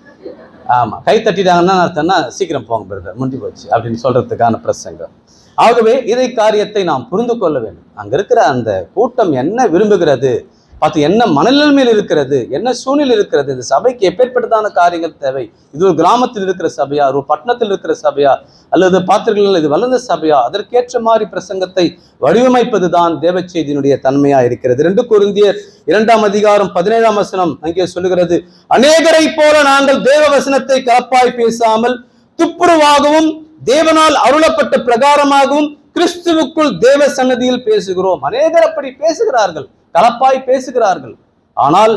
ஆமாம் கை தட்டிட்டாங்கன்னா அர்த்தம்னா சீக்கிரம் போங்க பிரதர் முடிஞ்சு போச்சு அப்படின்னு சொல்றதுக்கான பிரசங்கம் ஆகவே இதை காரியத்தை நாம் புரிந்து கொள்ள வேண்டும் அங்க இருக்கிற அந்த கூட்டம் என்ன விரும்புகிறது பார்த்து என்ன மனநிலைமையில் இருக்கிறது என்ன சூழ்நிலை இருக்கிறது இந்த சபைக்கு எப்பேற்பட்டதான காரியங்கள் தேவை இது ஒரு கிராமத்தில் இருக்கிற சபையா ஒரு பட்டணத்தில் இருக்கிற சபையா அல்லது பார்த்தீர்கள் இது வளர்ந்த சபையா அதற்கேற்ற மாதிரி பிரசங்கத்தை வடிவமைப்பது தான் தேவ செய்தியினுடைய தன்மையா இருக்கிறது ரெண்டு குருந்தியர் இரண்டாம் அதிகாரம் பதினேழாம் வசனம் அங்கே சொல்லுகிறது அநேகரை போல நாங்கள் தேவ வசனத்தை கலப்பாய் பேசாமல் துப்புரவாகவும் தேவனால் அருளப்பட்ட பிரகாரமாகவும் கிறிஸ்துவுக்குள் தேவ சன்னதியில் பேசுகிறோம் அநேகர் அப்படி பேசுகிறார்கள் கலப்பாய் பேசுகிறார்கள் ஆனால்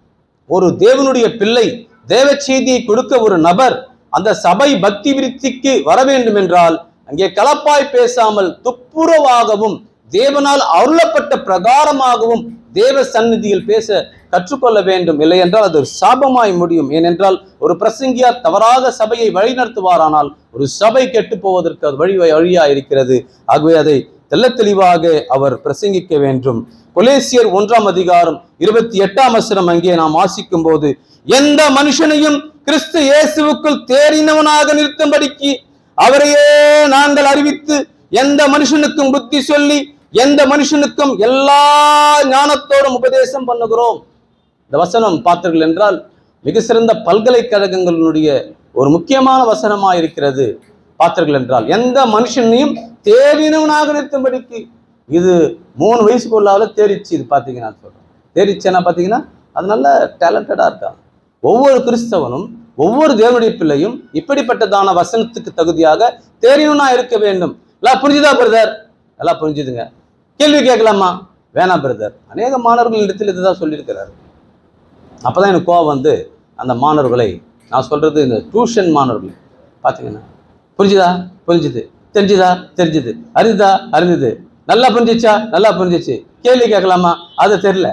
ஒரு தேவனுடைய பிள்ளை தேவ செய்தியை கொடுக்க ஒரு நபர் அந்த சபை பக்தி விருத்திக்கு வர வேண்டும் என்றால் அங்கே கலப்பாய் பேசாமல் துப்புரவாகவும் தேவனால் அருளப்பட்ட பிரகாரமாகவும் தேவ சந்நிதியில் பேச கற்றுக்கொள்ள வேண்டும் இல்லை என்றால் அது ஒரு சாபமாய் முடியும் ஏனென்றால் ஒரு பிரசங்கியார் தவறாக சபையை வழிநடத்துவாரானால் ஒரு சபை கெட்டு போவதற்கு அது வழி வழியா இருக்கிறது ஆகவே அதை தெள்ளத் தெளிவாக அவர் பிரசங்கிக்க வேண்டும் கொலேசியர் ஒன்றாம் அதிகாரம் இருபத்தி எட்டாம் வசனம் அங்கே நாம் வாசிக்கும் போது எந்த மனுஷனையும் கிறிஸ்து இயேசுவுக்குள் தேறினவனாக நிறுத்தும்படிக்கு அவரையே நாங்கள் அறிவித்து எந்த மனுஷனுக்கும் புத்தி சொல்லி எந்த மனுஷனுக்கும் எல்லா ஞானத்தோடும் உபதேசம் பண்ணுகிறோம் இந்த வசனம் பார்த்தீர்கள் என்றால் மிக சிறந்த பல்கலைக்கழகங்களுடைய ஒரு முக்கியமான வசனமா இருக்கிறது பார்த்தீர்கள் என்றால் எந்த மனுஷனையும் தேறினவனாக நிறுத்தும்படிக்கு இது மூணு வயசுக்குள்ளால தேறிச்சு இது பார்த்தீங்கன்னா சொல்றேன் தேறிச்சுன்னா பார்த்தீங்கன்னா அது நல்ல டேலண்டடாக இருக்காங்க ஒவ்வொரு கிறிஸ்தவனும் ஒவ்வொரு தேவனுடைய பிள்ளையும் இப்படிப்பட்டதான வசனத்துக்கு தகுதியாக தேறினவனா இருக்க வேண்டும் எல்லாம் புரிஞ்சுதா பிரதர் எல்லாம் புரிஞ்சுதுங்க கேள்வி கேட்கலாமா வேணாம் பிரதர் அநேக மாணவர்கள் இடத்தில் இதுதான் சொல்லியிருக்கிறாரு அப்பதான் எனக்கு கோவம் வந்து அந்த மாணவர்களை நான் சொல்றது இந்த டியூஷன் மாணவர்கள் பார்த்தீங்கன்னா புரிஞ்சுதா புரிஞ்சுது தெரிஞ்சுதா தெரிஞ்சுது அறிந்ததா அறிந்தது நல்லா புரிஞ்சிச்சா நல்லா புரிஞ்சிச்சு கேள்வி கேட்கலாமா அது தெரியல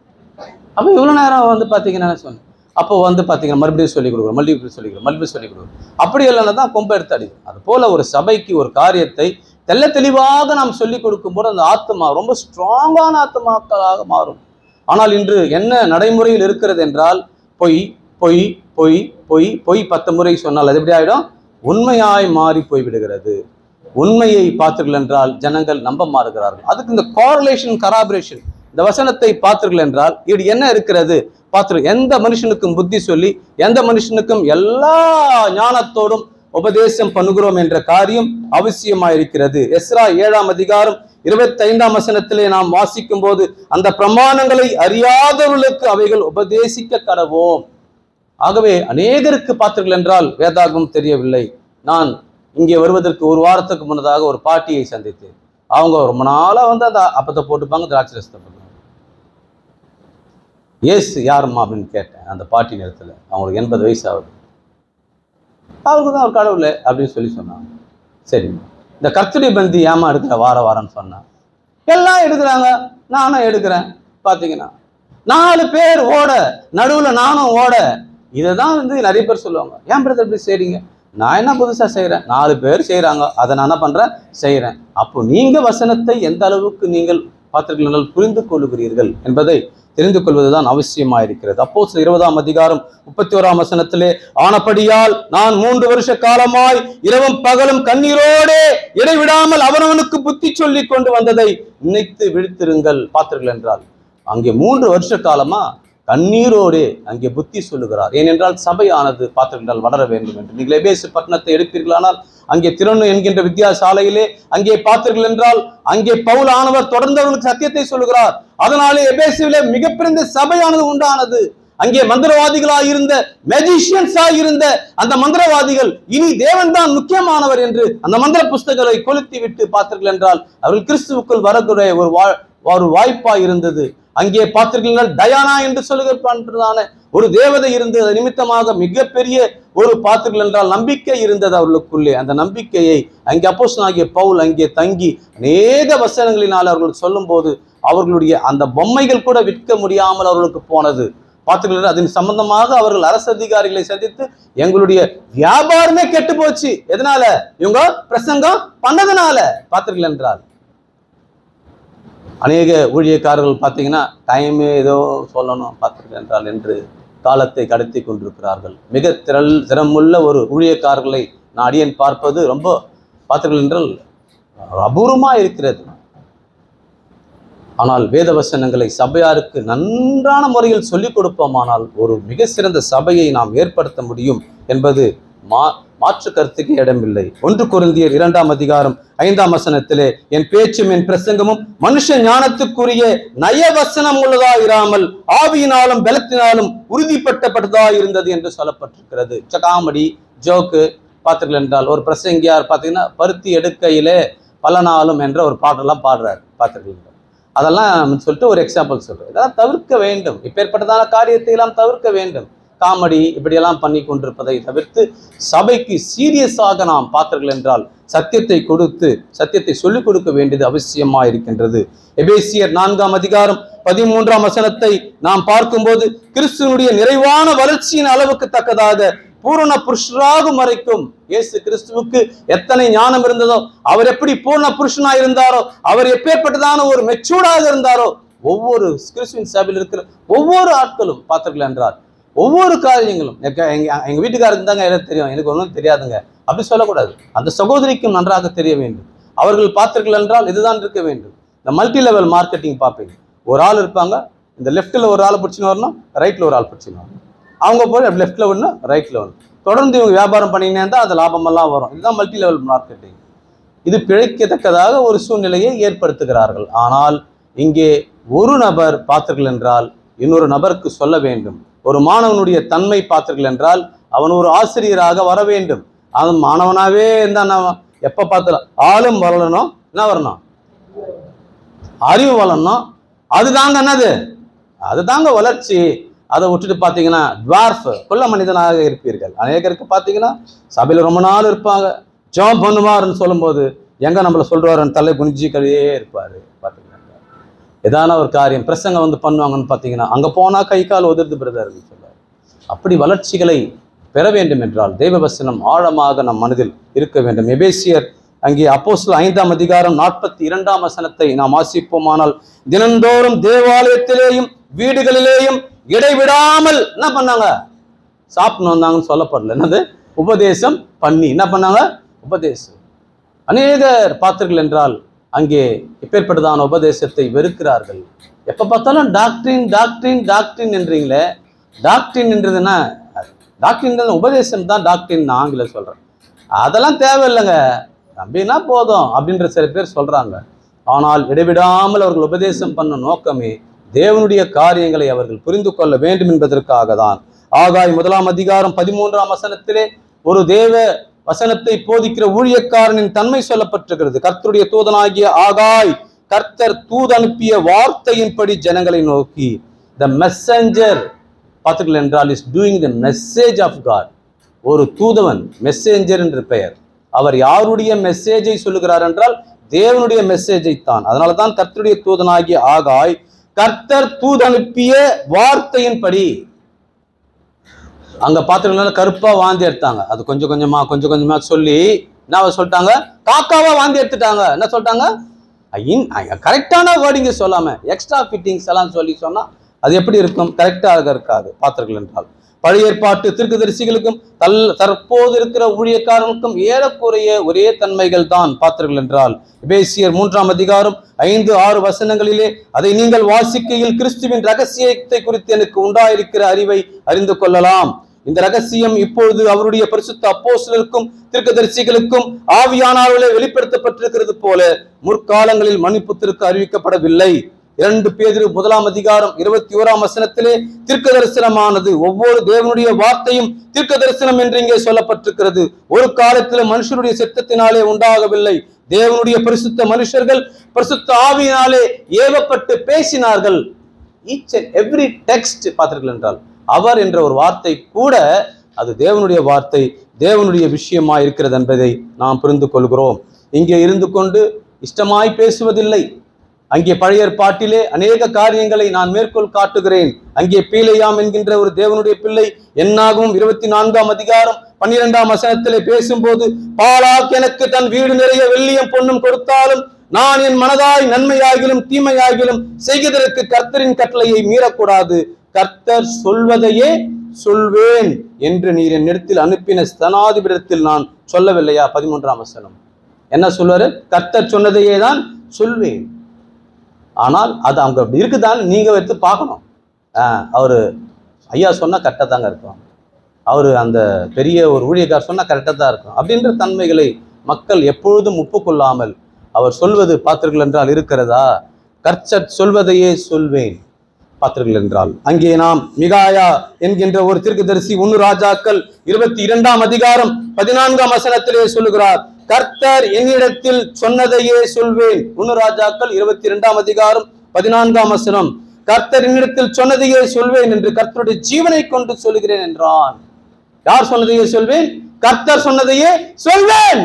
அப்போ இவ்வளோ நேரம் வந்து பார்த்தீங்கன்னா என்ன சொன்னேன் அப்போ வந்து பார்த்தீங்கன்னா மறுபடியும் சொல்லிக் கொடுக்குறோம் மறுபடியும் சொல்லிக் கொடுக்குறோம் மறுபடியும் சொல்லிக் கொடுக்குறோம் அப்படி இல்லைன்னா தான் கொம்பை எடுத்து அடிக்கும் அது போல ஒரு சபைக்கு ஒரு காரியத்தை தெள்ள தெளிவாக நாம் சொல்லிக் கொடுக்கும்போது அந்த ஆத்மா ரொம்ப ஸ்ட்ராங்கான ஆத்மாக்களாக மாறும் ஆனால் இன்று என்ன நடைமுறையில் இருக்கிறது என்றால் பொய் பொய் பொய் பொய் பொய் பத்து முறை சொன்னால் அது எப்படி ஆயிடும் உண்மையாய் மாறி போய்விடுகிறது உண்மையை பார்த்தீர்கள் என்றால் ஜனங்கள் நம்ப மாறுகிறார்கள் அதுக்கு இந்த கோரலேஷன் கராபரேஷன் இந்த வசனத்தை பார்த்தீர்கள் என்றால் இது என்ன இருக்கிறது பார்த்து எந்த மனுஷனுக்கும் புத்தி சொல்லி எந்த மனுஷனுக்கும் எல்லா ஞானத்தோடும் உபதேசம் பண்ணுகிறோம் என்ற காரியம் அவசியமாயிருக்கிறது எஸ்ரா ஏழாம் அதிகாரம் இருபத்தைந்தாம் வசனத்திலே நாம் வாசிக்கும் போது அந்த பிரமாணங்களை அறியாதவர்களுக்கு அவைகள் உபதேசிக்க கடவோம் ஆகவே அநேகருக்கு பார்த்தீர்கள் என்றால் வேதாகம் தெரியவில்லை நான் இங்கே வருவதற்கு ஒரு வாரத்துக்கு முன்னதாக ஒரு பாட்டியை சந்தித்தேன் அவங்க ரொம்ப நாளா வந்து அந்த அப்பத்தை போட்டுப்பாங்க திராட்சை ரசத்தை போட்டுப்பாங்க ஏசு யாரும்மா அப்படின்னு கேட்டேன் அந்த பாட்டி நேரத்தில் அவங்களுக்கு எண்பது வயசு ஆகுது அவருக்கு தான் ஒரு கடவுள் அப்படின்னு சொல்லி சொன்னாங்க சரிம்மா இந்த கர்த்தரி பந்தி ஏமா எடுக்கிற வார வாரம்னு சொன்னா எல்லாம் எடுக்கிறாங்க நானும் எடுக்கிறேன் பார்த்தீங்கன்னா நாலு பேர் ஓட நடுவில் நானும் ஓட இதை தான் வந்து நிறைய பேர் சொல்லுவாங்க ஏன் பிரதர் இப்படி செய்றீங்க நான் என்ன புதுசாக செய்கிறேன் நாலு பேர் செய்கிறாங்க அதை நான் என்ன பண்ணுறேன் செய்கிறேன் அப்போ நீங்கள் வசனத்தை எந்த அளவுக்கு நீங்கள் பார்த்திருக்கிறீர்கள் புரிந்து கொள்ளுகிறீர்கள் என்பதை தெரிந்து கொள்வதுதான் அவசியமாக இருக்கிறது அப்போ சில இருபதாம் அதிகாரம் முப்பத்தி ஓராம் வசனத்திலே ஆனபடியால் நான் மூன்று வருஷ காலமாய் இரவும் பகலும் கண்ணீரோடே இடைவிடாமல் அவனவனுக்கு புத்தி சொல்லி கொண்டு வந்ததை நினைத்து விழித்திருங்கள் பார்த்தீர்கள் என்றால் அங்கே மூன்று வருஷ காலமா கண்ணீரோடே அங்கே புத்தி சொல்லுகிறார் ஏனென்றால் சபையானது பார்த்தீர்கள் வளர வேண்டும் என்று நீங்கள் எபேசு பட்டணத்தை எடுப்பீர்களானால் அங்கே திறனு என்கின்ற வித்தியாசாலையிலே அங்கே பார்த்தீர்கள் என்றால் அங்கே பவுல் ஆனவர் தொடர்ந்து அவர்களுக்கு சத்தியத்தை சொல்லுகிறார் அதனாலே எபேசுவிலே மிகப்பெரிய சபையானது உண்டானது அங்கே மந்திரவாதிகளாய் இருந்த மெஜிஷியன்ஸாய் இருந்த அந்த மந்திரவாதிகள் இனி தேவன் தான் முக்கியமானவர் என்று அந்த மந்திர புஸ்தகங்களை கொளுத்தி விட்டு பார்த்தீர்கள் என்றால் அவர்கள் கிறிஸ்துவுக்குள் வரக்கூடிய ஒரு வா ஒரு வாய்ப்பாய் இருந்தது அங்கே பார்த்தீர்கள் டயானா என்று சொல்லுகிறதான ஒரு தேவதை இருந்தது நிமித்தமாக மிகப்பெரிய ஒரு பார்த்தீர்கள் என்றால் நம்பிக்கை இருந்தது அவர்களுக்குள்ளே அந்த நம்பிக்கையை அங்கே அப்போஸ்தலனாகிய பவுல் அங்கே தங்கி அநேக வசனங்களினால் அவர்கள் சொல்லும்போது அவர்களுடைய அந்த பொம்மைகள் கூட விற்க முடியாமல் அவர்களுக்கு போனது பார்த்துக்கலாம் அதன் சம்பந்தமாக அவர்கள் அரசு அதிகாரிகளை சந்தித்து எங்களுடைய வியாபாரமே கெட்டு போச்சு எதனால இவங்க பிரசங்கம் பண்ணதுனால பார்த்தீர்கள் என்றால் அநேக ஊழியக்காரர்கள் பார்த்தீங்கன்னா டைம் ஏதோ சொல்லணும் பார்த்தீர்கள் என்றால் என்று காலத்தை கடத்தி கொண்டிருக்கிறார்கள் மிக திரள் திறமுள்ள ஒரு ஊழியக்காரர்களை நான் அடியேன் பார்ப்பது ரொம்ப பார்த்தீர்கள் என்றால் அபூர்வமாக இருக்கிறது ஆனால் வேத வசனங்களை சபையாருக்கு நன்றான முறையில் சொல்லிக் கொடுப்போமானால் ஒரு மிக சிறந்த சபையை நாம் ஏற்படுத்த முடியும் என்பது மா மாற்று கருத்துக்கு இடமில்லை ஒன்று குருந்தியர் இரண்டாம் அதிகாரம் ஐந்தாம் வசனத்திலே என் பேச்சும் என் பிரசங்கமும் மனுஷ ஞானத்துக்குரிய நய வசனம் உள்ளதா இராமல் ஆவியினாலும் பலத்தினாலும் உறுதிப்பட்டப்பட்டதா இருந்தது என்று சொல்லப்பட்டிருக்கிறது காமெடி ஜோக்கு பார்த்தீர்கள் என்றால் ஒரு பிரசங்கியார் பார்த்தீங்கன்னா பருத்தி எடுக்கையிலே பல நாளும் என்ற ஒரு பாட்டெல்லாம் பாடுறார் பார்த்துருக்கீங்க அதெல்லாம் சொல்லிட்டு ஒரு எக்ஸாம்பிள் சொல்றேன் இதெல்லாம் தவிர்க்க வேண்டும் இப்பேற்பட்டதான காரியத்தை எல்லாம் தவிர்க்க வேண்டும் காமெடி இப்படியெல்லாம் பண்ணி கொண்டிருப்பதை தவிர்த்து சபைக்கு சீரியஸாக நாம் பார்த்தீர்கள் என்றால் சத்தியத்தை கொடுத்து சத்தியத்தை சொல்லிக் கொடுக்க வேண்டியது அவசியமா இருக்கின்றது எபேசியர் நான்காம் அதிகாரம் பதிமூன்றாம் வசனத்தை நாம் பார்க்கும்போது கிறிஸ்துவனுடைய நிறைவான வளர்ச்சியின் அளவுக்கு தக்கதாக பூரண புருஷராகும் வரைக்கும் இயேசு கிறிஸ்துவுக்கு எத்தனை ஞானம் இருந்ததோ அவர் எப்படி பூர்ண புருஷனா இருந்தாரோ அவர் எப்பேற்பட்டதான ஒரு மெச்சூர்டாக இருந்தாரோ ஒவ்வொரு கிறிஸ்துவின் சபையில் இருக்கிற ஒவ்வொரு ஆட்களும் பார்த்தீர்கள் என்றார் ஒவ்வொரு காரியங்களும் எங்க- எங்க எங்க வீட்டுக்காரருக்கு தாங்க எல்லாம் தெரியும் எனக்கு ஒன்றும் தெரியாதுங்க அப்படி சொல்லக்கூடாது அந்த சகோதரிக்கும் நன்றாக தெரிய வேண்டும் அவர்கள் பார்த்தீர்கள் என்றால் இதுதான் இருக்க வேண்டும் இந்த மல்டி லெவல் மார்க்கெட்டிங் பார்ப்பீங்க ஒரு ஆள் இருப்பாங்க இந்த லெஃப்ட்டில் ஒரு ஆள் பிடிச்சின்னு வரணும் ரைட்டில் ஒரு ஆள் பிடிச்சின்னு வரணும் அவங்க போய் லெஃப்ட்டில் ஒன்று ரைட்டில் ஒன்று தொடர்ந்து இவங்க வியாபாரம் பண்ணினே இருந்தால் அது லாபமெல்லாம் வரும் இதுதான் மல்டி லெவல் மார்க்கெட்டிங் இது பிழைக்கத்தக்கதாக ஒரு சூழ்நிலையை ஏற்படுத்துகிறார்கள் ஆனால் இங்கே ஒரு நபர் பார்த்தீர்கள் என்றால் இன்னொரு நபருக்கு சொல்ல வேண்டும் ஒரு மாணவனுடைய தன்மை பார்த்தீர்கள் என்றால் அவன் ஒரு ஆசிரியராக வர வேண்டும் அவன் மாணவனாவே இருந்தான் அவன் எப்போ பார்த்தாலும் ஆளும் வளரணும் என்ன வரணும் அறிவு வளரணும் அதுதாங்க என்னது அதுதாங்க வளர்ச்சி அதை விட்டுட்டு பார்த்தீங்கன்னா டுவார்ஃப் குள்ள மனிதனாக இருப்பீர்கள் அநேகருக்கு பார்த்தீங்கன்னா சபையில் ரொம்ப நாள் இருப்பாங்க ஜாப் பண்ணுவாருன்னு சொல்லும்போது எங்க நம்மளை சொல்றாருன்னு தலை குனிஞ்சி கழியே இருப்பாரு பார்த்தீங்கன்னா ஏதான ஒரு காரியம் பிரசங்கம் வந்து பண்ணுவாங்கன்னு பார்த்தீங்கன்னா அங்கே போனால் கை கால் உதிர்ந்து பிரதர்னு சொல்றாரு அப்படி வளர்ச்சிகளை பெற வேண்டும் என்றால் தெய்வ வசனம் ஆழமாக நம் மனதில் இருக்க வேண்டும் எபேசியர் அங்கே அப்போஸ்தலர் ஐந்தாம் அதிகாரம் நாற்பத்தி இரண்டாம் வசனத்தை நாம் வாசிப்போமானால் தினந்தோறும் தேவாலயத்திலேயும் வீடுகளிலேயும் இடைவிடாமல் என்ன பண்ணாங்க சாப்பிட்டு வந்தாங்கன்னு சொல்லப்படல என்னது உபதேசம் பண்ணி என்ன பண்ணாங்க உபதேசம் அநேகர் பார்த்தீர்கள் என்றால் அங்கே எப்பேற்பட்டதான உபதேசத்தை வெறுக்கிறார்கள் எப்போ பார்த்தாலும் டாக்டரின் டாக்டரின் டாக்டரின் என்றீங்களே டாக்டரின் என்றதுன்னா டாக்டரின் உபதேசம் தான் டாக்டரின் நான் ஆங்கிலம் சொல்கிறேன் அதெல்லாம் தேவையில்லைங்க நம்பினா போதும் அப்படின்ற சில பேர் சொல்கிறாங்க ஆனால் இடைவிடாமல் அவர்கள் உபதேசம் பண்ண நோக்கமே தேவனுடைய காரியங்களை அவர்கள் புரிந்து கொள்ள வேண்டும் என்பதற்காக தான் ஆகாய் முதலாம் அதிகாரம் பதிமூன்றாம் வசனத்திலே ஒரு தேவ வசனத்தை போதிக்கிற ஊழியக்காரனின் தன்மை சொல்லப்பட்டிருக்கிறது கர்த்தருடைய தூதனாகிய ஆகாய் கர்த்தர் தூது அனுப்பிய வார்த்தையின்படி ஜனங்களை நோக்கி த மெசஞ்சர் பார்த்தீர்கள் என்றால் is doing the message of God ஒரு தூதவன் மெசேஞ்சர் என்று பெயர் அவர் யாருடைய மெசேஜை சொல்லுகிறார் என்றால் தேவனுடைய மெசேஜை தான் அதனால தான் கர்த்தருடைய தூதனாகிய ஆகாய் கர்த்தர் தூதனுப்பிய வார்த்தையின்படி அங்க பாத்துக்கலாம் கருப்பா வாந்தி எடுத்தாங்க அது கொஞ்சம் கொஞ்சமா கொஞ்சம் கொஞ்சமா சொல்லி என்ன சொல்லிட்டாங்க காக்காவா வாந்தி எடுத்துட்டாங்க என்ன சொல்லிட்டாங்க கரெக்டான வேர்டிங்க சொல்லாம எக்ஸ்ட்ரா ஃபிட்டிங்ஸ் எல்லாம் சொல்லி சொன்னா அது எப்படி இருக்கும் கரெக்டாக இருக்காது பார்த்தீர்கள் என்றால் பழைய ஏற்பாட்டு தீர்க்கதரிசிகளுக்கும் தல் தற்போது இருக்கிற ஊழியக்காரனுக்கும் ஏறக்குறைய ஒரே தன்மைகள் தான் பார்த்தீர்கள் என்றால் எபேசியர் மூன்றாம் அதிகாரம் ஐந்து ஆறு வசனங்களிலே அதை நீங்கள் வாசிக்கையில் கிறிஸ்துவின் ரகசியத்தை குறித்து எனக்கு உண்டாயிருக்கிற அறிவை அறிந்து கொள்ளலாம் இந்த ரகசியம் இப்பொழுது அவருடைய பரிசுத்த அப்போஸ்தலருக்கும் தீர்க்கதரிசிகளுக்கும் ஆவியானவர்களே வெளிப்படுத்தப்பட்டிருக்கிறது போல முற்காலங்களில் மணிப்புத்திற்கு அறிவிக்கப்படவில்லை இரண்டு பேதிரு முதலாம் அதிகாரம் இருபத்தி ஓராம் வசனத்திலே தீர்க்க தரிசனமானது ஒவ்வொரு தேவனுடைய வார்த்தையும் தீர்க்க தரிசனம் என்று இங்கே சொல்லப்பட்டிருக்கிறது ஒரு காலத்தில் மனுஷருடைய சித்தத்தினாலே உண்டாகவில்லை தேவனுடைய பரிசுத்த மனுஷர்கள் பரிசுத்த ஆவியினாலே ஏவப்பட்டு பேசினார்கள் ஈச் அண்ட் எவ்ரி டெக்ஸ்ட் பார்த்தீர்கள் என்றால் அவர் என்ற ஒரு வார்த்தை கூட அது தேவனுடைய வார்த்தை தேவனுடைய விஷயமா இருக்கிறது என்பதை நாம் புரிந்து கொள்கிறோம் இங்கே இருந்து கொண்டு இஷ்டமாய் பேசுவதில்லை அங்கே பழைய ஏற்பாட்டிலே அநேக காரியங்களை நான் மேற்கோள் காட்டுகிறேன் அங்கே பீலையாம் என்கின்ற ஒரு தேவனுடைய பிள்ளை என்னாகவும் இருபத்தி நான்காம் அதிகாரம் பன்னிரெண்டாம் வசனத்திலே பேசும்போது பாலாக் எனக்கு தன் வீடு நிறைய வெள்ளியும் பொன்னும் கொடுத்தாலும் நான் என் மனதாய் நன்மையாகிலும் தீமையாகிலும் செய்கிறதற்கு கர்த்தரின் கட்டளையை மீறக்கூடாது கர்த்தர் சொல்வதையே சொல்வேன் என்று நீர் என்னிடத்தில் அனுப்பின ஸ்தனாதிபதிடத்தில் நான் சொல்லவில்லையா பதிமூன்றாம் வசனம் என்ன சொல்வாரு கர்த்தர் சொன்னதையே தான் சொல்வேன் ஆனால் அது அவங்க அப்படி இருக்குதான்னு நீங்க எடுத்து பார்க்கணும் ஆஹ் அவரு ஐயா சொன்னா கரெக்டாக தாங்க இருக்கும் அவர் அந்த பெரிய ஒரு ஊழியக்கார் சொன்னா கரெக்டாக தான் இருக்கும் அப்படின்ற தன்மைகளை மக்கள் எப்பொழுதும் ஒப்புக்கொள்ளாமல் அவர் சொல்வது பார்த்தீர்கள் என்றால் இருக்கிறதா கர்ச்சட் சொல்வதையே சொல்வேன் பார்த்தீர்கள் என்றால் அங்கே நாம் மிகாயா என்கின்ற ஒரு தீர்க்கதரிசி ஒன்னு ராஜாக்கள் இருபத்தி இரண்டாம் அதிகாரம் பதினான்காம் வசனத்திலே சொல்லுகிறார் கர்த்தர் என்னிடத்தில் சொன்னதையே சொல்வேன் ஒன்னு ராஜாக்கள் இருபத்தி இரண்டாம் அதிகாரம் பதினான்காம் வசனம் கர்த்தர் என்னிடத்தில் சொன்னதையே சொல்வேன் என்று கர்த்தருடைய ஜீவனை கொண்டு சொல்லுகிறேன் என்றான் யார் சொன்னதையே சொல்வேன் கர்த்தர் சொன்னதையே சொல்வேன்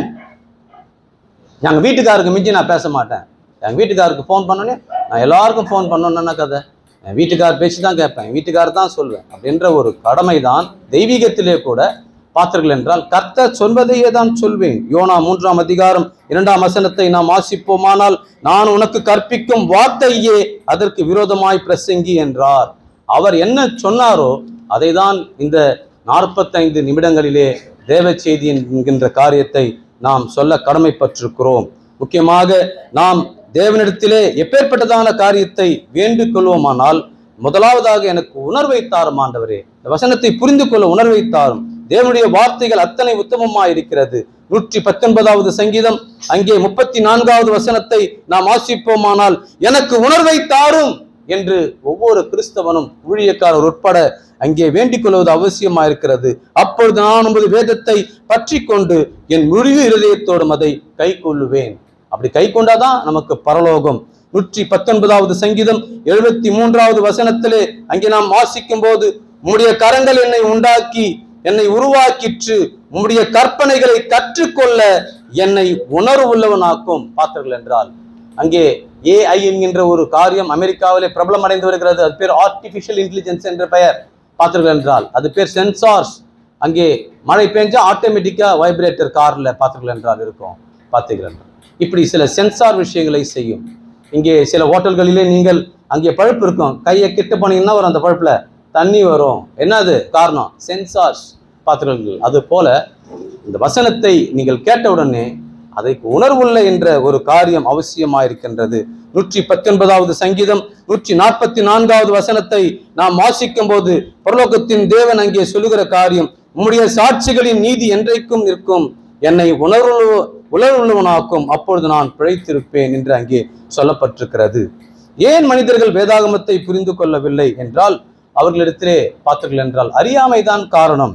எங்க வீட்டுக்காருக்கு மிஞ்சி நான் பேச மாட்டேன் எங்க வீட்டுக்காருக்கு ஃபோன் பண்ணோன்னே நான் எல்லாருக்கும் ஃபோன் பண்ணணும்னா கதை என் வீட்டுக்கார் பேசி தான் கேட்பேன் என் வீட்டுக்காரர் தான் சொல்வேன் அப்படின்ற ஒரு கடமை தான் தெய்வீகத்திலே கூட பார்த்தீர்கள் என்றால் கர்த்தர் சொல்வதையே தான் சொல்வேன் யோனா மூன்றாம் அதிகாரம் இரண்டாம் வசனத்தை நாம் வாசிப்போமானால் நான் உனக்கு கற்பிக்கும் வார்த்தையே அதற்கு விரோதமாய் பிரசங்கி என்றார் அவர் என்ன சொன்னாரோ அதை தான் இந்த நாற்பத்தைந்து நிமிடங்களிலே தேவ செய்தி என்கின்ற காரியத்தை நாம் சொல்ல கடமைப்பட்டிருக்கிறோம் முக்கியமாக நாம் தேவனிடத்திலே எப்பேற்பட்டதான காரியத்தை வேண்டிக் கொள்வோமானால் முதலாவதாக எனக்கு உணர்வை தாரும் ஆண்டவரே இந்த வசனத்தை புரிந்து கொள்ள உணர்வை தாரும் தேவனுடைய வார்த்தைகள் அத்தனை உத்தமமாய் இருக்கிறது நூற்றி பத்தொன்பதாவது சங்கீதம் அங்கே முப்பத்தி நான்காவது வசனத்தை நாம் வாசிப்போமானால் எனக்கு உணர்வை தாரும் என்று ஒவ்வொரு கிறிஸ்தவனும் ஊழியக்காரர் உட்பட அங்கே வேண்டிக் கொள்வது அவசியமா இருக்கிறது அப்பொழுது நான் உமது வேதத்தை பற்றி கொண்டு என் முழு இருதயத்தோடும் அதை கை கொள்ளுவேன் அப்படி கை கொண்டாதான் நமக்கு பரலோகம் நூற்றி பத்தொன்பதாவது சங்கீதம் எழுபத்தி மூன்றாவது வசனத்திலே அங்கே நாம் வாசிக்கும் போது உம்முடைய கரங்கள் என்னை உண்டாக்கி என்னை உருவாக்கிற்று உம்முடைய கற்பனைகளை கற்றுக்கொள்ள என்னை உணர்வு உள்ளவனாக்கும் பார்த்தீர்கள் என்றால் அங்கே ஏஐ என்கின்ற ஒரு காரியம் அமெரிக்காவிலே பிரபலம் அடைந்து வருகிறது அது பேர் ஆர்டிபிஷியல் இன்டெலிஜென்ஸ் என்ற பெயர் பார்த்தீர்கள் என்றால் அது பேர் சென்சார்ஸ் அங்கே மழை பெஞ்சா ஆட்டோமேட்டிக்கா வைப்ரேட்டர் கார்ல பார்த்தீர்கள் என்றால் இருக்கும் பார்த்தீர்கள் என்றால் இப்படி சில சென்சார் விஷயங்களை செய்யும் இங்கே சில ஹோட்டல்களிலே நீங்கள் அங்கே பழுப்பு இருக்கும் கையை கிட்ட போனீங்கன்னா வரும் அந்த பழுப்புல தண்ணி வரும் என்னது காரணம் சென்சார்ஸ் பார்த்தீர்கள் அது போல இந்த வசனத்தை நீங்கள் கேட்டவுடனே அதற்கு உணர்வுள்ள என்ற ஒரு காரியம் அவசியமாக இருக்கின்றது நூற்றி பத்தொன்பதாவது சங்கீதம் நூற்றி நாற்பத்தி நான்காவது வசனத்தை நாம் வாசிக்கும் போது பரலோகத்தின் தேவன் அங்கே சொல்லுகிற காரியம் உம்முடைய சாட்சிகளின் நீதி என்றைக்கும் நிற்கும் என்னை உணர்வு உணர்வுள்ளவனாக்கும் அப்பொழுது நான் பிழைத்திருப்பேன் என்று அங்கே சொல்லப்பட்டிருக்கிறது ஏன் மனிதர்கள் வேதாகமத்தை புரிந்து கொள்ளவில்லை என்றால் அவர்களிடத்திலே பார்த்தீர்கள் என்றால் அறியாமைதான் காரணம்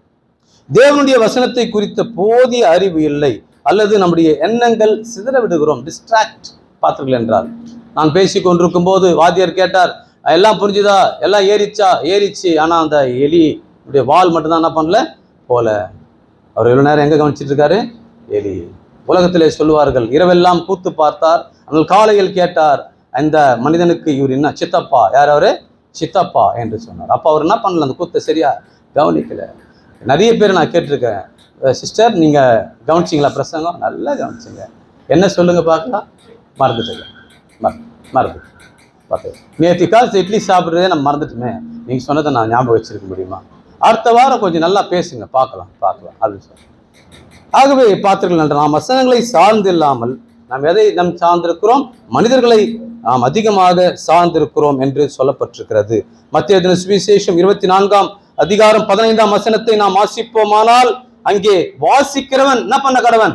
தேவனுடைய வசனத்தை குறித்த போதிய அறிவு இல்லை அல்லது நம்முடைய எண்ணங்கள் சிதற விடுகிறோம் டிஸ்ட்ராக்ட் பார்த்தீர்கள் என்றால் நான் பேசிக் கொண்டிருக்கும் போது வாத்தியார் கேட்டார் எல்லாம் புரிஞ்சுதா எல்லாம் ஏறிச்சா ஏறிச்சு ஆனா அந்த எலி இப்படி வால் மட்டும்தான் என்ன பண்ணல போல அவர் எவ்வளவு நேரம் எங்க கவனிச்சிட்டு இருக்காரு எலி உலகத்திலே சொல்லுவார்கள் இரவெல்லாம் கூத்து பார்த்தார் ஆனால் காலையில் கேட்டார் அந்த மனிதனுக்கு இவர் என்ன சித்தப்பா யார் அவரு சித்தப்பா என்று சொன்னார் அப்போ அவர் என்ன பண்ணல அந்த கூத்தை சரியா கவனிக்கல நிறைய பேர் நான் கேட்டிருக்கேன் சிஸ்டர் நீங்க கவனிச்சிங்களா பிரசங்கம் நல்லா கவனிச்சிங்க என்ன சொல்லுங்க பார்க்கலாம் மறந்துட்டுங்க மறந்து மறந்து பார்த்து நேற்று காலத்து இட்லி சாப்பிட்றதே நான் மறந்துட்டுமே நீங்கள் சொன்னதை நான் ஞாபகம் வச்சிருக்க முடியுமா அடுத்த வாரம் கொஞ்சம் நல்லா பேசுங்க பார்க்கலாம் பார்க்கலாம் அப்படின்னு சொல்லி ஆகவே பார்த்தீர்கள் என்று நாம் வசனங்களை சார்ந்து இல்லாமல் நாம் எதை நாம் சார்ந்திருக்கிறோம் மனிதர்களை நாம் அதிகமாக சார்ந்திருக்கிறோம் என்று சொல்லப்பட்டிருக்கிறது மத்திய தின சுவிசேஷம் இருபத்தி நான்காம் அதிகாரம் பதினைந்தாம் வசனத்தை நாம் வாசிப்போமானால் அங்கே வாசிக்கிறவன் என்ன பண்ண கடவன்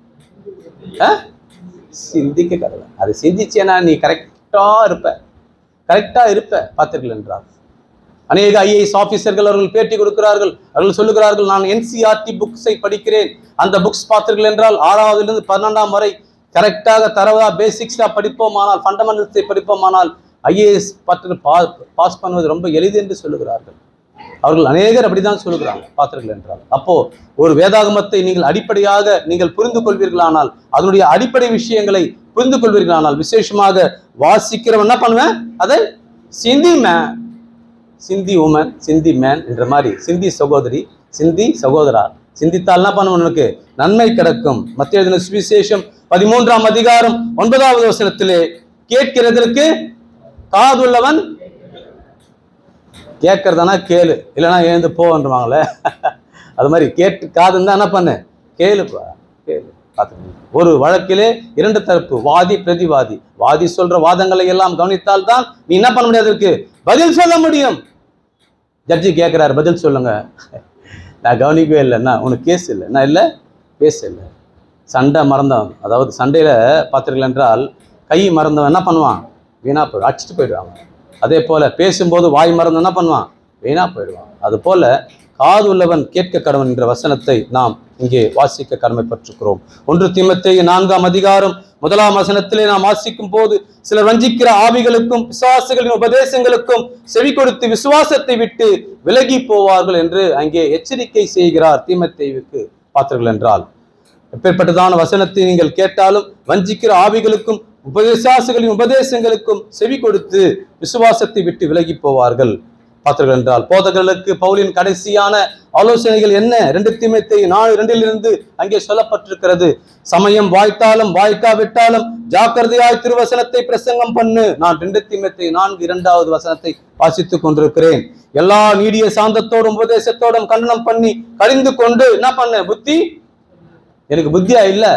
ஆ? சிந்திக்க கடவன் அது சிந்திச்சேனா நீ கரெக்டா இருப்ப கரெக்டா இருப்ப பார்த்தீர்கள் என்றார் அநேக ஐஏஎஸ் ஆபீசர்கள் அவர்கள் பேட்டி கொடுக்கிறார்கள் அவர்கள் சொல்லுகிறார்கள் நான் என்சிஆர்டி புக்ஸை படிக்கிறேன் அந்த புக்ஸ் பார்த்தீர்கள் என்றால் ஆறாவதிலிருந்து பன்னெண்டாம் வரை கரெக்டாக தரவா பேசிக்ஸா படிப்போமானால் ஃபண்டமெண்டல்ஸை படிப்போமானால் ஐஏஎஸ் பார்த்து பாஸ் பண்ணுவது ரொம்ப எளிது என்று சொல்லுகிறார்கள் அவர்கள் அநேகர் அப்படிதான் சொல்லுகிறாங்க பார்த்தீர்கள் என்றால் அப்போ ஒரு வேதாகமத்தை நீங்கள் அடிப்படையாக நீங்கள் புரிந்து கொள்வீர்களானால் அதனுடைய அடிப்படை விஷயங்களை புரிந்து கொள்வீர்களானால் விசேஷமாக வாசிக்கிறவன் என்ன பண்ணுவேன் அதை சிந்தி மேன் சிந்தி உமன் சிந்தி மேன் என்ற மாதிரி சிந்தி சகோதரி சிந்தி சகோதரா சிந்தித்தால் என்ன பண்ணும் உனக்கு நன்மை கிடைக்கும் மத்திய எழுதின சுவிசேஷம் பதிமூன்றாம் அதிகாரம் ஒன்பதாவது வசனத்திலே கேட்கிறதற்கு காதுள்ளவன் கேட்கறதானா கேளு இல்லைன்னா எழுந்து போன்றவாங்களே அது மாதிரி கேட்டு காதுன்னு தான் என்ன பண்ணு கேளுப்பா கேளு பார்த்துக்கோங்க. ஒரு வழக்கிலே இரண்டு தரப்பு வாதி பிரதிவாதி வாதி சொல்ற வாதங்களை எல்லாம் கவனித்தால் தான் நீ என்ன பண்ண முடியாது இருக்கு பதில் சொல்ல முடியும் ஜட்ஜி கேட்குறாரு பதில் சொல்லுங்க நான் கவனிக்கவே இல்லைன்னா உனக்கு கேஸ் இல்லை நான் இல்லை கேஸ் இல்லை சண்டை மறந்தவன் அதாவது சண்டையில் பார்த்தீர்கள் என்றால் கை மறந்தவன் என்ன பண்ணுவான் வீணா போயிடும் அடிச்சுட்டு போயிடுவாங்க அதே போல் பேசும்போது வாய் மறந்து என்ன பண்ணுவான் வீணா போயிடுவான் அது போல காது உள்ளவன் கேட்க கடவன் என்ற வசனத்தை நாம் இங்கே வாசிக்க கடமைப்பட்டிருக்கிறோம் ஒன்று தீமத்தேயு நான்காம் அதிகாரம் முதலாம் வசனத்திலே நாம் வாசிக்கும் போது சிலர் வஞ்சிக்கிற ஆவிகளுக்கும் விசுவாசிகளின் உபதேசங்களுக்கும் செவி கொடுத்து விசுவாசத்தை விட்டு விலகி போவார்கள் என்று அங்கே எச்சரிக்கை செய்கிறார் தீமத்தேயுவுக்கு பார்த்தீர்கள் என்றால் எப்பேற்பட்டதான வசனத்தை நீங்கள் கேட்டாலும் வஞ்சிக்கிற ஆவிகளுக்கும் உபதேசாசிகளின் உபதேசங்களுக்கும் செவி கொடுத்து விசுவாசத்தை விட்டு விலகி போவார்கள் பார்த்தீர்கள் என்றால் போதகர்களுக்கு பவுலின் கடைசியான ஆலோசனைகள் என்ன ரெண்டு தீமைத்தை நாலு ரெண்டிலிருந்து அங்கே சொல்லப்பட்டிருக்கிறது சமயம் வாய்த்தாலும் வாய்க்காவிட்டாலும் ஜாக்கிரதையாய் திருவசனத்தை பிரசங்கம் பண்ணு நான் ரெண்டு தீமைத்தை நான்கு இரண்டாவது வசனத்தை வாசித்துக் கொண்டிருக்கிறேன் எல்லா நீடிய சாந்தத்தோடும் உபதேசத்தோடும் கண்டனம் பண்ணி கடிந்து கொண்டு என்ன பண்ண புத்தி எனக்கு புத்தியா இல்ல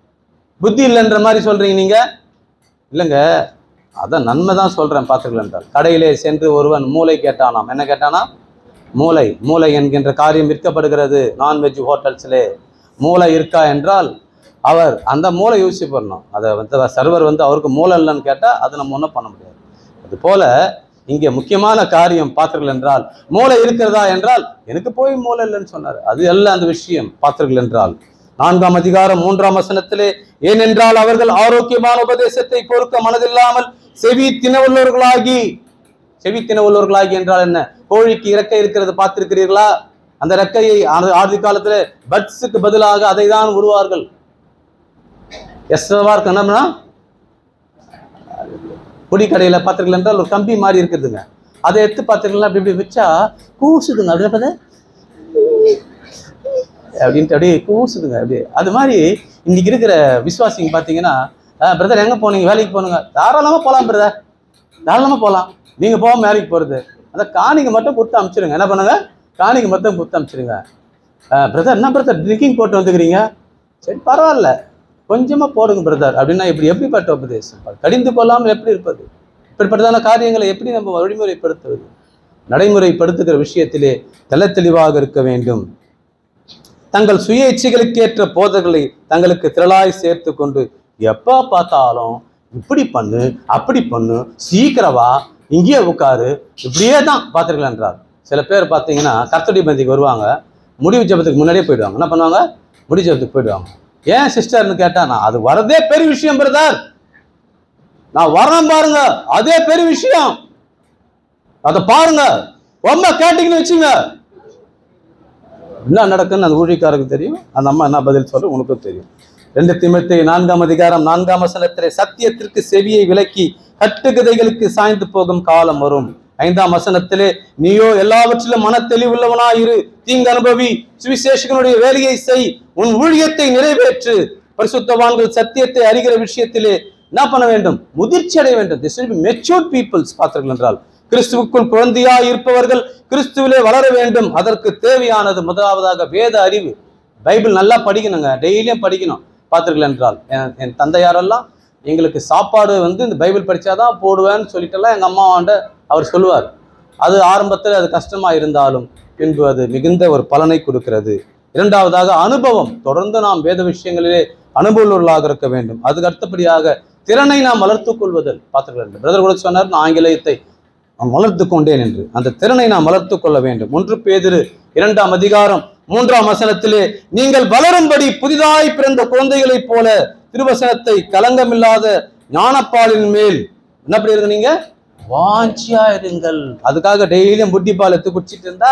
புத்தி இல்லைன்ற மாதிரி சொல்றீங்க நீங்க இல்லைங்க அதான் நன்மை தான் சொல்றேன் பார்த்துக்கலாம் என்றால் கடையிலே சென்று ஒருவன் மூளை கேட்டானாம் என்ன கேட்டானா மூளை மூளை என்கின்ற காரியம் விற்கப்படுகிறது நான்வெஜ் ஹோட்டல்ஸ்லே மூளை இருக்கா என்றால் அவர் அந்த மூளை யூஸ் பண்ணணும் அதை வந்து சர்வர் வந்து அவருக்கு மூளை இல்லைன்னு கேட்டால் அது நம்ம ஒன்றும் பண்ண முடியாது அது போல இங்கே முக்கியமான காரியம் பார்த்தீர்கள் என்றால் மூளை இருக்கிறதா என்றால் எனக்கு போய் மூளை இல்லைன்னு சொன்னார் அது அல்ல அந்த விஷயம் பார்த்தீர்கள் என்றால் நான்காம் அதிகாரம் மூன்றாம் வசனத்திலே ஏனென்றால் அவர்கள் ஆரோக்கியமான உபதேசத்தை பொறுக்க மனதில்லாமல் செவி தினவுள்ளவர்களாகி செவி தினவுள்ளவர்களாகி என்றால் என்ன கோழிக்கு இறக்கை இருக்கிறது பார்த்திருக்கிறீர்களா அந்த ரெக்கையை ஆ- ஆதி காலத்துல பட்ஸுக்கு பதிலாக அதை தான் உருவார்கள் எஸ்வா இருக்கு என்னன்னா பொடி கடையில் பார்த்தீர்கள் என்றால் ஒரு கம்பி மாதிரி இருக்குதுங்க அதை எடுத்து பார்த்தீங்கன்னா அப்படி இப்படி வச்சா கூசுதுங்க அப்படியே பார்த்தா அப்படின்ட்டு அப்படியே கூசுதுங்க அப்படியே அது மாதிரி இன்னைக்கு இருக்கிற விசுவாசிங்க பார்த்தீங்கன்னா பிரதர் எங்கே போனீங்க வேலைக்கு போனுங்க தாராளமாக போகலாம் பிரதர் தாராளமாக போகலாம் நீங்கள் போகாம வேலைக்கு போகிறது அந்த காணிக்கு மட்டும் கொடுத்து அனுப்பிச்சிடுங்க என்ன பண்ணுங்க காணிக்கு மட்டும் கொடுத்து அனுப்பிச்சிடுங்க பிரதர் என்ன பிரதர் ட்ரிங்கிங் போட்டு வந்துக்கிறீங்க சரி பரவாயில்ல கொஞ்சமாக போடுங்க பிரதர் அப்படின்னா இப்படி எப்படிப்பட்ட உபதேசம் கடிந்து கொள்ளாமல் எப்படி இருப்பது இப்படிப்பட்டதான காரியங்களை எப்படி நம்ம வழிமுறைப்படுத்துவது நடைமுறைப்படுத்துகிற விஷயத்திலே தெள்ள தெளிவாக இருக்க வேண்டும் தங்கள் சுய இச்சைகளுக்கேற்ற போதர்களை தங்களுக்கு திரளாய் சேர்த்து கொண்டு எப்போ பார்த்தாலும் இப்படி பண்ணு அப்படி பண்ணு சீக்கிரவா இங்கேயே உட்காரு இப்படியே தான் பார்த்துருக்கலாம் என்றார் சில பேர் பார்த்தீங்கன்னா கர்த்தடி பந்திக்கு வருவாங்க முடிவு ஜெபத்துக்கு முன்னாடியே போயிடுவாங்க என்ன பண்ணுவாங்க முடிவு ஜெபத்துக்கு போயிடுவாங்க ஏன் சிஸ்டர்னு கேட்டா நான் அது வரதே பெரிய விஷயம் பிரதர் நான் வரேன் பாருங்க அதே பெரிய விஷயம் அதை பாருங்க ரொம்ப கேட்டீங்கன்னு வச்சுங்க என்ன நடக்குன்னு அந்த ஊழியக்காரருக்கு தெரியும் அந்த அம்மா என்ன பதில் சொல்ல உனக்கும் தெரியும் ரெண்டு திமுத்தி நான்காம் அதிகாரம் நான்காம் வசனத்திலே சத்தியத்திற்கு செவியை விலக்கி கட்டுக்கதைகளுக்கு சாய்ந்து போகும் காலம் வரும் ஐந்தாம் வசனத்திலே நீயோ எல்லாவற்றிலும் மன தெளிவுள்ளவனாயிரு தீங்கு அனுபவி சுவிசேஷகனுடைய வேலையை செய் உன் ஊழியத்தை நிறைவேற்று பரிசுத்தவான்கள் சத்தியத்தை அறிகிற விஷயத்திலே என்ன பண்ண வேண்டும் முதிர்ச்சி அடைய வேண்டும் this will be matured peoples பார்த்தீர்கள் என்றால் கிறிஸ்துவுக்குள் குழந்தையா இருப்பவர்கள் கிறிஸ்துவிலே வளர வேண்டும் அதற்கு தேவையானது முதலாவதாக வேத அறிவு பைபிள் நல்லா படிக்கணுங்க டெய்லியும் படிக்கணும் பார்த்தீர்கள் என்றால் என் என் தந்தையாரெல்லாம் எங்களுக்கு சாப்பாடு வந்து இந்த பைபிள் படிச்சாதான் போடுவேன்னு சொல்லிட்டுலாம் எங்கள் அம்மாவாண்ட அவர் சொல்லுவார் அது ஆரம்பத்தில் அது கஷ்டமா இருந்தாலும் பின்பு அது மிகுந்த ஒரு பலனை கொடுக்கிறது இரண்டாவதாக அனுபவம் தொடர்ந்து நாம் வேத விஷயங்களிலே அனுபவர்களாக இருக்க வேண்டும் அதுக்கு அடுத்தபடியாக திறனை நாம் வளர்த்துக் கொள்வதில் பார்த்துக்கலாம் பிரதர் கூட சொன்னார் நான் ஆங்கிலேயத்தை நான் வளர்த்து கொண்டேன் என்று அந்த திறனை நாம் வளர்த்து கொள்ள வேண்டும் ஒன்று பேதிரு இரண்டாம் அதிகாரம் மூன்றாம் வசனத்திலே நீங்கள் வளரும்படி புதிதாய் பிறந்த குழந்தைகளைப் போல திருவசனத்தை கலங்கமில்லாத ஞானப்பாலின் மேல் என்ன பண்ணி இருங்க நீங்க வாஞ்சியா இருங்கள் அதுக்காக டெய்லியும் புட்டி பால் எடுத்து குடிச்சிட்டு இருந்தா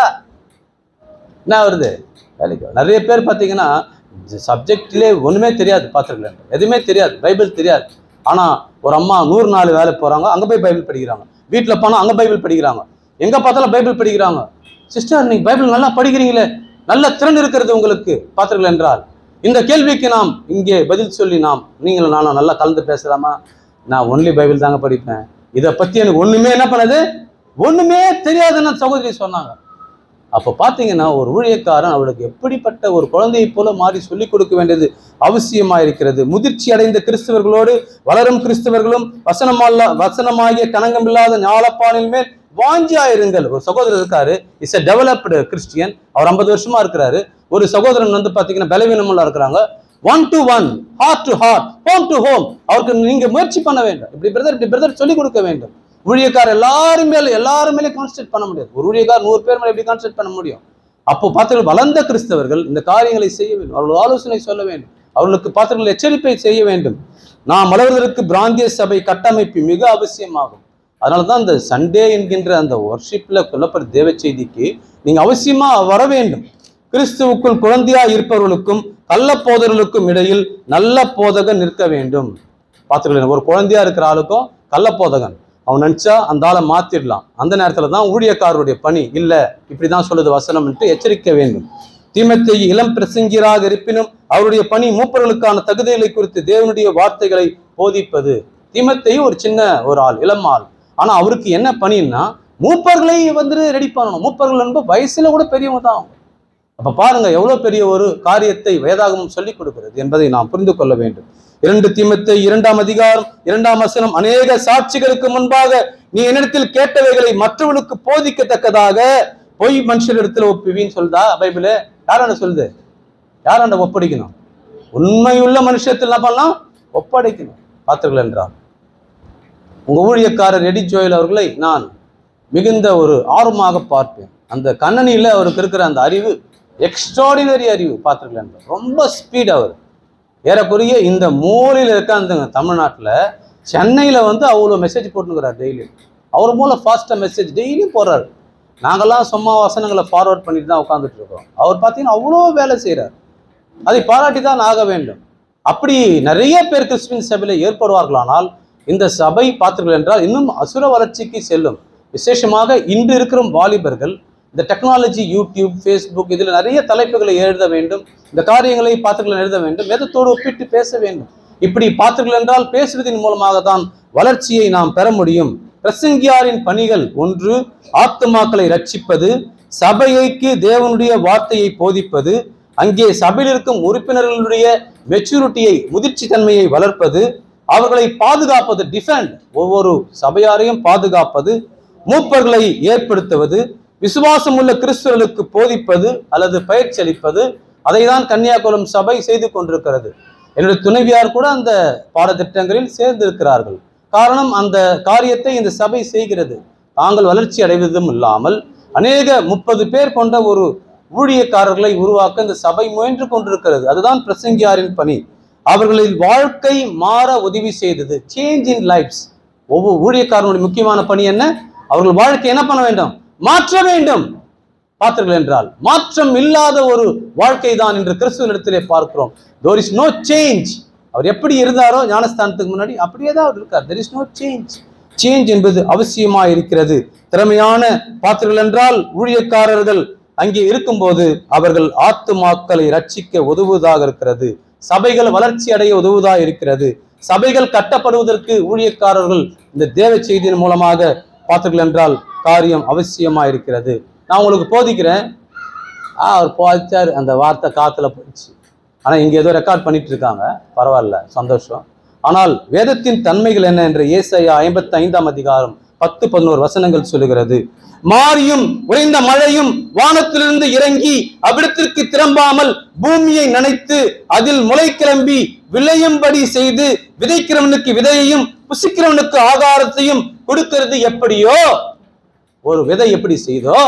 என்ன வருது வேலைக்கு ஆகாது. நிறைய பேர் பார்த்தீங்கன்னா சப்ஜெக்ட்லேயே ஒன்றுமே தெரியாது பார்த்துருக்கேன் எதுவுமே தெரியாது பைபிள் தெரியாது ஆனால் ஒரு அம்மா நூறு நாள் வேலை போகிறாங்க அங்கே போய் பைபிள் படிக்கிறாங்க வீட்டில் போனால் அங்கே பைபிள் படிக்கிறாங்க எங்கே பார்த்தாலும் பைபிள் படிக்கிறாங்க சிஸ்டர் நீங்கள் பைபிள் நல்லா படிக்கிறீங்களே நல்ல திறன் இருக்கிறது உங்களுக்கு பார்த்தீர்கள் என்றால் இந்த கேள்விக்கு நாம் இங்கே பதில் சொல்லி நாம் நீங்களும் நானும் நல்லா கலந்து பேசலாமா நான் ஒன்லி பைபிள் தாங்க படிப்பேன் இதை பற்றி எனக்கு ஒன்றுமே என்ன பண்ணது ஒன்றுமே தெரியாதுன்னு சகோதரி சொன்னாங்க அப்போ பார்த்தீங்கன்னா ஒரு ஊழியக்காரன் அவளுக்கு எப்படிப்பட்ட ஒரு குழந்தையைப் போல மாறி சொல்லிக் கொடுக்க வேண்டியது அவசியமாக இருக்கிறது முதிர்ச்சி அடைந்த கிறிஸ்தவர்களோடு வளரும் கிறிஸ்தவர்களும் வசனமல்ல வசனமாகிய கணங்கமில்லாத ஞாலப்பானின் மேல் வாஞ்சியா இருங்கள் ஒரு சகோதரர் இருக்காரு இஸ் a டெவலப்டு கிறிஸ்டியன் அவர் ஐம்பது வருஷமா இருக்கிறாரு ஒரு சகோதரன் வந்து பார்த்தீங்கன்னா பலவீனமுள்ள இருக்கிறாங்க one to one heart to heart home to home அவருக்கு நீங்க முயற்சி பண்ண வேண்டும் இப்படி பிரதர் இப்படி பிரதர் சொல்லிக் கொடுக்க வேண்டும் ஊழியக்கார் எல்லாரும் மேல எல்லாரும் மேலே கான்சென்ட்ரேட் பண்ண முடியாது ஒரு ஊழியக்கார் நூறு பேர் மேலே எப்படி கான்சென்ட்ரேட் பண்ண முடியும் அப்போ பார்த்தீர்கள் வளர்ந்த கிறிஸ்தவர்கள் இந்த காரியங்களை செய்ய வேண்டும் அவர்கள் ஆலோசனை சொல்ல வேண்டும் அவர்களுக்கு பார்த்தீர்கள் எச்சரிப்பை செய்ய வேண்டும் நாம் வளர்வதற்கு பிராந்திய சபை கட்டமைப்பு மிக அவசியமாகும் அதனால தான் இந்த சண்டே என்கின்ற அந்த ஒர்ஷிப்ல கொல்லப்படுற தேவ செய்திக்கு நீங்க அவசியமா வர வேண்டும் கிறிஸ்துவுக்குள் குழந்தையா இருப்பவர்களுக்கும் கள்ள போதர்களுக்கும் இடையில் நல்ல போதகன் நிற்க வேண்டும் பார்த்துக்கலாம் ஒரு குழந்தையா இருக்கிற ஆளுக்கும் கள்ள போதகன் அவன் நினைச்சா அந்த ஆளை மாத்திடலாம் அந்த நேரத்துல தான் ஊழியக்காரருடைய பணி இல்ல இப்படிதான் சொல்லுது வசனம்ன்ட்டு எச்சரிக்க வேண்டும் தீமத்தை இளம் பிரசங்கியராக இருப்பினும் அவருடைய பணி மூப்பர்களுக்கான தகுதிகளை குறித்து தேவனுடைய வார்த்தைகளை போதிப்பது தீமத்தையும் ஒரு சின்ன ஒரு ஆள் இளம் ஆள் ஆனா அவருக்கு என்ன பணின்னா மூப்பர்களை வந்து ரெடி பண்ணணும் மூப்பர்கள் என்பது வயசுல கூட பெரியவங்க தான் அவங்க அப்ப பாருங்க எவ்வளவு பெரிய ஒரு காரியத்தை வேதாகமம் சொல்லிக் கொடுக்கிறது என்பதை நாம் புரிந்து கொள்ள வேண்டும் இரண்டு தீமத்தை இரண்டாம் அதிகாரம் இரண்டாம் வசனம் அநேக சாட்சிகளுக்கு முன்பாக நீ என்னிடத்தில் கேட்டவைகளை மற்றவர்களுக்கு போதிக்கத்தக்கதாக பொய் மனுஷரிடத்தில் ஒப்புவின்னு சொல்லுதா பைபிளு யாராண்ட சொல்லுது யாராண்ட ஒப்படைக்கணும் உண்மையுள்ள மனுஷத்தில் என்ன பண்ணலாம் ஒப்படைக்கணும் பார்த்தீர்கள் என்றால் உங்க ஊழியக்காரர் எடி ஜோயல் அவர்களை நான் மிகுந்த ஒரு ஆர்வமாக பார்ப்பேன் அந்த கண்ணனியில் அவருக்கு இருக்கிற அந்த அறிவு எக்ஸ்ட்ராடினரி அறிவு பார்த்துருக்கலாம் ரொம்ப ஸ்பீட் அவர் ஏறக்குறைய இந்த மூலையில் இருக்க அந்த தமிழ்நாட்டில் சென்னையில் வந்து அவ்வளோ மெசேஜ் போட்டுக்கிறார் டெய்லி அவர் மூலம் ஃபாஸ்ட்டாக மெசேஜ் டெய்லியும் போடுறாரு நாங்கள்லாம் சும்மா வசனங்களை ஃபார்வர்ட் பண்ணிட்டு தான் உட்காந்துட்டு இருக்கோம் அவர் பார்த்தீங்கன்னா அவ்வளோ வேலை செய்கிறார் அதை பாராட்டி தான் ஆக வேண்டும் அப்படி நிறைய பேர் கிறிஸ்டின் சபையில் ஏற்படுவார்களானால் இந்த சபை பார்த்தீர்கள் என்றால் இன்னும் அசுர வளர்ச்சிக்கு செல்லும் விசேஷமாக இன்று இருக்கிற வாலிபர்கள் இந்த டெக்னாலஜி யூடியூப் ஃபேஸ்புக் இதில் நிறைய தலைப்புகளை எழுத வேண்டும் இந்த காரியங்களை பாத்துக்களை எழுத வேண்டும் வேதத்தோடு ஒப்பிட்டு பேச வேண்டும் இப்படி பார்த்தீர்கள் என்றால் பேசுவதன் மூலமாக தான் வளர்ச்சியை நாம் பெற முடியும் பிரசங்கியாரின் பணிகள் ஒன்று ஆத்துமாக்களை ரட்சிப்பது சபைக்கு தேவனுடைய வார்த்தையை போதிப்பது அங்கே சபையில் இருக்கும் உறுப்பினர்களுடைய மெச்சூரிட்டியை முதிர்ச்சி தன்மையை வளர்ப்பது அவர்களை பாதுகாப்பது டிஃபெண்ட் ஒவ்வொரு சபையாரையும் பாதுகாப்பது மூப்பர்களை ஏற்படுத்துவது விசுவாசம் உள்ள கிறிஸ்துவர்களுக்கு போதிப்பது அல்லது பயிற்சி அளிப்பது அதை தான் கன்னியாகுளம் சபை செய்து கொண்டிருக்கிறது என்னுடைய துணைவியார் கூட அந்த பாடத்திட்டங்களில் சேர்ந்திருக்கிறார்கள் காரணம் அந்த காரியத்தை இந்த சபை செய்கிறது தாங்கள் வளர்ச்சி அடைவதும் இல்லாமல் அநேக முப்பது பேர் கொண்ட ஒரு ஊழியக்காரர்களை உருவாக்க இந்த சபை முயன்று கொண்டிருக்கிறது அதுதான் பிரசங்கியாரின் பணி அவர்களின் வாழ்க்கை மாற உதவி செய்தது சேஞ்ச் இன் லைஃப்ஸ் ஒவ்வொரு ஊழியக்காரனுடைய முக்கியமான பணி என்ன அவர்கள் வாழ்க்கை என்ன பண்ண வேண்டும் மாற்ற வேண்டும் பார்த்தீர்கள் என்றால் மாற்றம் இல்லாத ஒரு வாழ்க்கை தான் என்று கிறிஸ்துவனிடத்திலே பார்க்கிறோம் there இஸ் நோ சேஞ்ச் அவர் எப்படி இருந்தாரோ ஞானஸ்தானத்துக்கு முன்னாடி அப்படியே தான் அவர் இருக்கார் there is no change change என்பது அவசியமா இருக்கிறது திறமையான பார்த்தீர்கள் என்றால் ஊழியக்காரர்கள் அங்கே இருக்கும்போது அவர்கள் ஆத்துமாக்களை ரட்சிக்க உதவுவதாக இருக்கிறது சபைகள் வளர்ச்சி அடைய உதவுவதாக இருக்கிறது சபைகள் கட்டப்படுவதற்கு ஊழியக்காரர்கள் இந்த தேவ செய்தியின் மூலமாக பார்த்தீர்கள் என்றால் காரியம் அவசியமா இருக்கிறது நான் உங்களுக்கு போதிக்கிறேன் ஆ அவர் போதிச்சார் அந்த வார்த்தை காத்துல போயிடுச்சு ஆனா இங்க ஏதோ ரெக்கார்ட் பண்ணிட்டு இருக்காங்க பரவாயில்ல சந்தோஷம் ஆனால் வேதத்தின் தன்மைகள் என்ன என்ற ஏசாயா ஐம்பத்தி ஐந்தாம் அதிகாரம் பத்து பதினோரு வசனங்கள் சொல்லுகிறது மாரியும் உறைந்த மழையும் வானத்திலிருந்து இறங்கி அவ்விடத்திற்கு திரும்பாமல் பூமியை நனைத்து அதில் முளை கிளம்பி விளையும்படி செய்து விதைக்கிறவனுக்கு விதையையும் புசிக்கிறவனுக்கு ஆகாரத்தையும் கொடுக்கிறது எப்படியோ ஒரு விதை எப்படி செய்தோ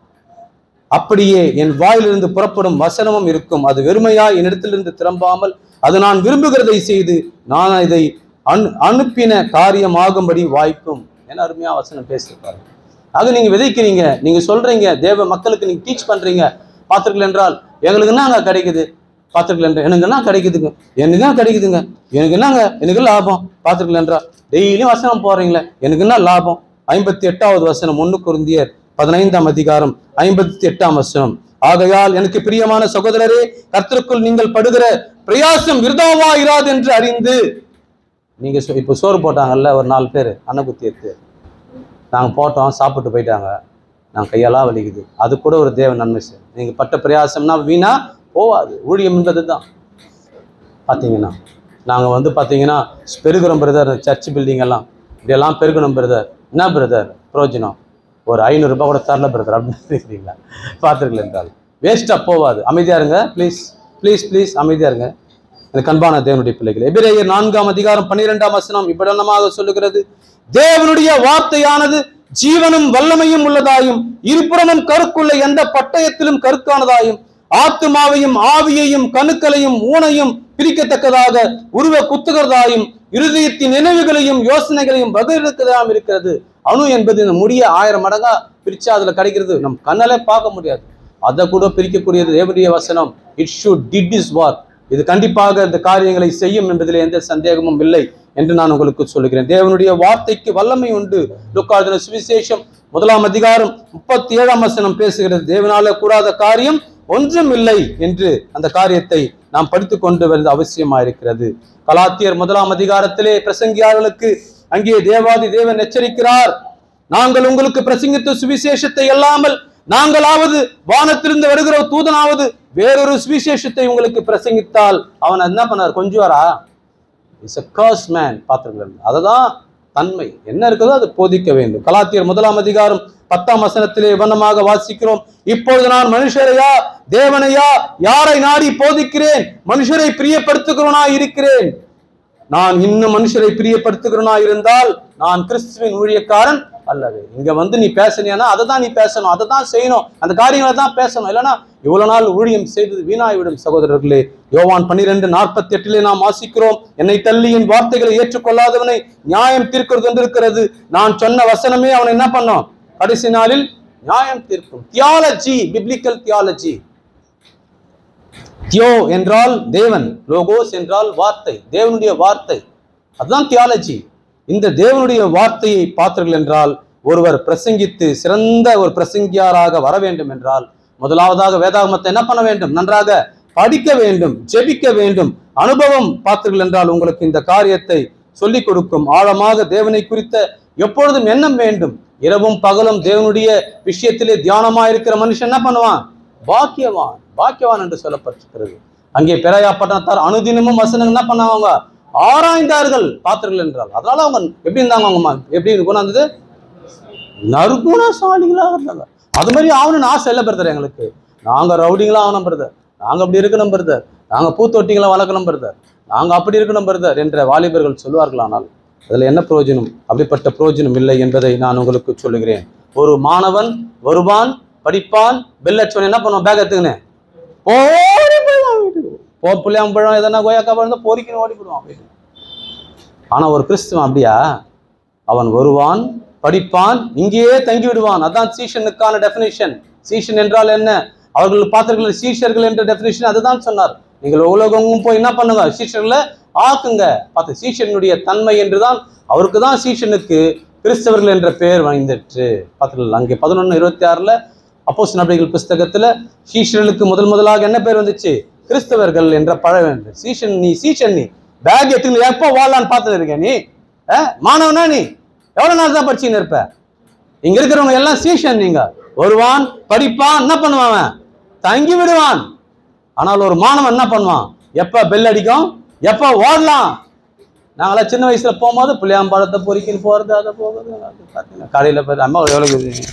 அப்படியே என் வாயிலிருந்து புறப்படும் வசனமும் இருக்கும் அது வெறுமையாய் என்னிடத்திலிருந்து திரும்பாமல் அது நான் விரும்புகிறதை செய்து நான் இதை அனு அனுப்பின காரியமாகும்படி வாய்க்கும் என அருமையா வசனம் பேசியிருப்பாரு அது நீங்க விதைக்கிறீங்க நீங்க சொல்றீங்க தேவ மக்களுக்கு நீங்க டீச் பண்றீங்க பார்த்துருக்கல என்றால் எங்களுக்கு என்னங்க கிடைக்குது பார்த்துருக்கல என்றால் எனக்கு என்ன கிடைக்குதுங்க எனக்கு என்ன கிடைக்குதுங்க எனக்கு என்னங்க எனக்கு லாபம் பார்த்துருக்கல என்றால் டெய்லியும் வசனம் போடுறீங்களே எனக்கு என்ன லாபம் ஐம்பத்தி எட்டாவது வசனம் ஒன்று குருந்தியர் பதினைந்தாம் அதிகாரம் ஐம்பத்தி எட்டாம் வசனம் ஆகையால் எனக்கு பிரியமான சகோதரரே கர்த்தருக்குள் நீங்கள் படுகிற பிரயாசம் விருதாவாயிராது என்று அறிந்து நீங்க சொ- இப்போ சோறு போட்டாங்கல்ல ஒரு நாலு பேர் அன்னகுத்தி எடுத்து நாங்கள் போட்டோம் சாப்பிட்டு போயிட்டாங்க நாங்கள் கையெல்லாம் வலிக்குது அது கூட ஒரு தேவ நன்மை சார் நீங்கள் பட்ட பிரயாசம்னா வீணா போவாது ஊழியம் என்பது தான் பார்த்தீங்கன்னா நாங்கள் வந்து பார்த்தீங்கன்னா பெருகுறோம் பிரதர் சர்ச் பில்டிங் எல்லாம் இப்படியெல்லாம் பெருகணும் பிரதர் என்ன பிரதர் பிரயோஜனம் ஒரு ஐநூறுரூபா கூட தரல பிரதர் அப்படின்னு இருக்கிறீங்களா பார்த்துருக்கல என்றால் வேஸ்ட்டாக போவாது அமைதியாக இருங்க ப்ளீஸ் ப்ளீஸ் ப்ளீஸ் அமைதியாக இருங்க எனக்கு அன்பான தேவனுடைய பிள்ளைகள் எபிரேயர் நான்காம் அதிகாரம் பன்னிரெண்டாம் வசனம் இவ்விடமாக சொல்லுகிறது தேவனுடைய வார்த்தையானது ஜீவனும் வல்லமையும் உள்ளதாயும் இருபுறமும் கருக்குள்ள எந்த பட்டயத்திலும் கருக்கானதாயும் ஆத்துமாவையும் ஆவியையும் கணுக்களையும் ஊனையும் பிரிக்கத்தக்கதாக உருவ குத்துகிறதாயும் இருதயத்தின் நினைவுகளையும் யோசனைகளையும் பதிலெடுக்கிறதாம் இருக்கிறது அணு என்பது இந்த முடிய ஆயிரம் மடங்கா பிரிச்சா அதுல கிடைக்கிறது நம் கண்ணாலே பார்க்க முடியாது அதை கூட பிரிக்கக்கூடியது தேவனுடைய வசனம் it should did is war இது கண்டிப்பாக இந்த காரியங்களை செய்யும் என்பதில் எந்த சந்தேகமும் இல்லை என்று நான் உங்களுக்கு சொல்லுகிறேன் தேவனுடைய வார்த்தைக்கு வல்லமை உண்டு லுக்காதின சுவிசேஷம் முதலாம் அதிகாரம் முப்பத்தி ஏழாம் வசனம் பேசுகிறது தேவனால கூடாத காரியம் ஒன்றும் இல்லை என்று அந்த காரியத்தை நாம் படித்துக் கொண்டு வருவது அவசியமா இருக்கிறது கலாத்தியர் முதலாம் அதிகாரத்திலே பிரசங்கியார்களுக்கு அங்கே தேவாதி தேவன் எச்சரிக்கிறார் நாங்கள் உங்களுக்கு பிரசங்கித்த சுவிசேஷத்தை அல்லாமல் நாங்களாவது வானத்திலிருந்து வருகிற தூதனாவது வேறொரு சுவிசேஷத்தை உங்களுக்கு பிரசங்கித்தால் அவன் என்ன பண்ணார் கொஞ்சுவாரா இஸ் a curse மேன் பார்த்துருக்கிறது அதுதான் தன்மை என்ன இருக்குதோ அதை போதிக்க வேண்டும் கலாத்தியர் முதலாம் அதிகாரம் பத்தாம் வசனத்திலே வண்ணமாக வாசிக்கிறோம் இப்பொழுது நான் மனுஷரையா தேவனையா யாரை நாடி போதிக்கிறேன் மனுஷரை பிரியப்படுத்துகிறவனா இருக்கிறேன் நான் இன்னும் மனுஷரை பிரியப்படுத்துகிறவனா இருந்தால் நான் கிறிஸ்துவின் ஊழியக்காரன் அல்லது இங்க வந்து நீ பேசணியானா அதை தான் நீ பேசணும் அதை தான் செய்யணும் அந்த காரியங்களை தான் பேசணும் இல்லைன்னா இவ்வளவு நாள் ஊழியம் செய்தது வீணாய்விடும் சகோதரர்களே யோவான் பன்னிரெண்டு நாற்பத்தி எட்டிலே நாம் வாசிக்கிறோம் என்னை தள்ளி என் வார்த்தைகளை ஏற்றுக்கொள்ளாதவனை நியாயம் தீர்க்கிறது வந்திருக்கிறது நான் சொன்ன வசனமே அவனை என்ன பண்ணோம் கடைசி நாளில் நியாயம் தீர்க்கும் தியாலஜி பிப்ளிக்கல் தியாலஜி தியோ என்றால் தேவன் லோகோஸ் என்றால் வார்த்தை தேவனுடைய வார்த்தை அதுதான் தியாலஜி இந்த தேவனுடைய வார்த்தையை பார்த்தீர்கள் என்றால் ஒருவர் பிரசங்கித்து சிறந்த ஒரு பிரசங்கியாராக வர வேண்டும் என்றால் முதலாவதாக வேதாகமத்தை என்ன பண்ண வேண்டும் நன்றாக படிக்க வேண்டும் ஜெபிக்க வேண்டும் அனுபவம் பார்த்தீர்கள் என்றால் உங்களுக்கு இந்த காரியத்தை சொல்லிக் கொடுக்கும் ஆழமாக தேவனை குறித்த எப்பொழுதும் எண்ணம் வேண்டும் இரவும் பகலும் தேவனுடைய விஷயத்திலே தியானமா இருக்கிற மனுஷன் என்ன பண்ணுவான் பாக்கியவான் பாக்கியவான் என்று சொல்லப்பட்டிருக்கிறது அங்கே பெரையா பட்டணத்தார் அனுதினமும் வசனம் என்ன பண்ணாங்க ஆராய்ந்தார்கள் பார்த்தீர்கள் என்றால் அதனால அவங்க எப்படி இருந்தாங்க அவங்க ம- எப்படி கொண்டாந்தது நறுகுணசாலிகளாக இருந்தாங்க அது மாதிரி ஆகணும்னு ஆசை இல்லை பிரதர் எங்களுக்கு நாங்க ரவுடிங்களா ஆகணும் பிரதர் நாங்க அப்படி இருக்கணும் பிரதர் நாங்க பூத்தொட்டிகளை வளர்க்கணும் பிரதர் நாங்க அப்படி இருக்கணும் பிரதர் என்ற வாலிபர்கள் சொல்வார்கள் ஆனால் அதுல என்ன பிரயோஜனம் அப்படிப்பட்ட பிரயோஜனம் இல்லை என்பதை நான் உங்களுக்கு சொல்லுகிறேன் ஒரு மாணவன் வருவான் படிப்பான் பெல் அடிச்சவன் என்ன பண்ணுவான் பேக் எடுத்துக்கினேன் ஓடி போயிடுவான் வீட்டுக்கு போ புள்ளியாம்பழம் எதனா கோயாக்கா பழம் பொறிக்கணும் ஓடி போடுவான் வீட்டுக்கு ஆனா ஒரு கிறிஸ்துவன் அப்படியா அவன் வருவான் படிப்பான் இங்கேயே தங்கி விடுவான் அதான் சீஷனுக்கான டெஃபினேஷன் சீஷன் என்றால் என்ன அவர்கள் பார்த்திருக்கிற சீஷர்கள் என்ற டெஃபினேஷன் அதுதான் சொன்னார் நீங்கள் உலகமும் போய் என்ன பண்ணுங்க சீஷர்களை ஆக்குங்க பார்த்து சீஷனுடைய தன்மை என்றுதான் அவருக்கு தான் சீஷனுக்கு கிறிஸ்தவர்கள் என்ற பெயர் வந்துட்டு பார்த்துக்கலாம் அங்கே பதினொன்று இருபத்தி ஆறில் அப்போஸ் நபிகள் புஸ்தகத்துல சீஷர்களுக்கு முதல் முதலாக என்ன பேர் வந்துச்சு கிறிஸ்தவர்கள் என்ற பழ சீஷன் நீ சீஷன் நீ பேக் எடுத்துன்னு எப்போ வாழலான்னு பார்த்துட்டு இருக்க நீ ஆ? மாணவனா நீ எவ்வளவு நாள் தான் படிச்சுன்னு இருப்ப இங்க இருக்கிறவங்க எல்லாம் சீஷன் நீங்க வருவான் படிப்பான் என்ன பண்ணுவான் அவன்? தங்கி விடுவான் ஆனால் ஒரு மாணவன் என்ன பண்ணுவான் எப்ப பெல் அடிக்கும் எப்ப ஓடலாம் நாங்களாம் சின்ன வயசுல போகும்போது புளியாம்பழத்தை பொறிக்கின்னு போறது அதை போகிறது அது பார்த்தீங்கன்னா கடையில் போய் அம்மா எவ்வளோ கொடுக்குறீங்க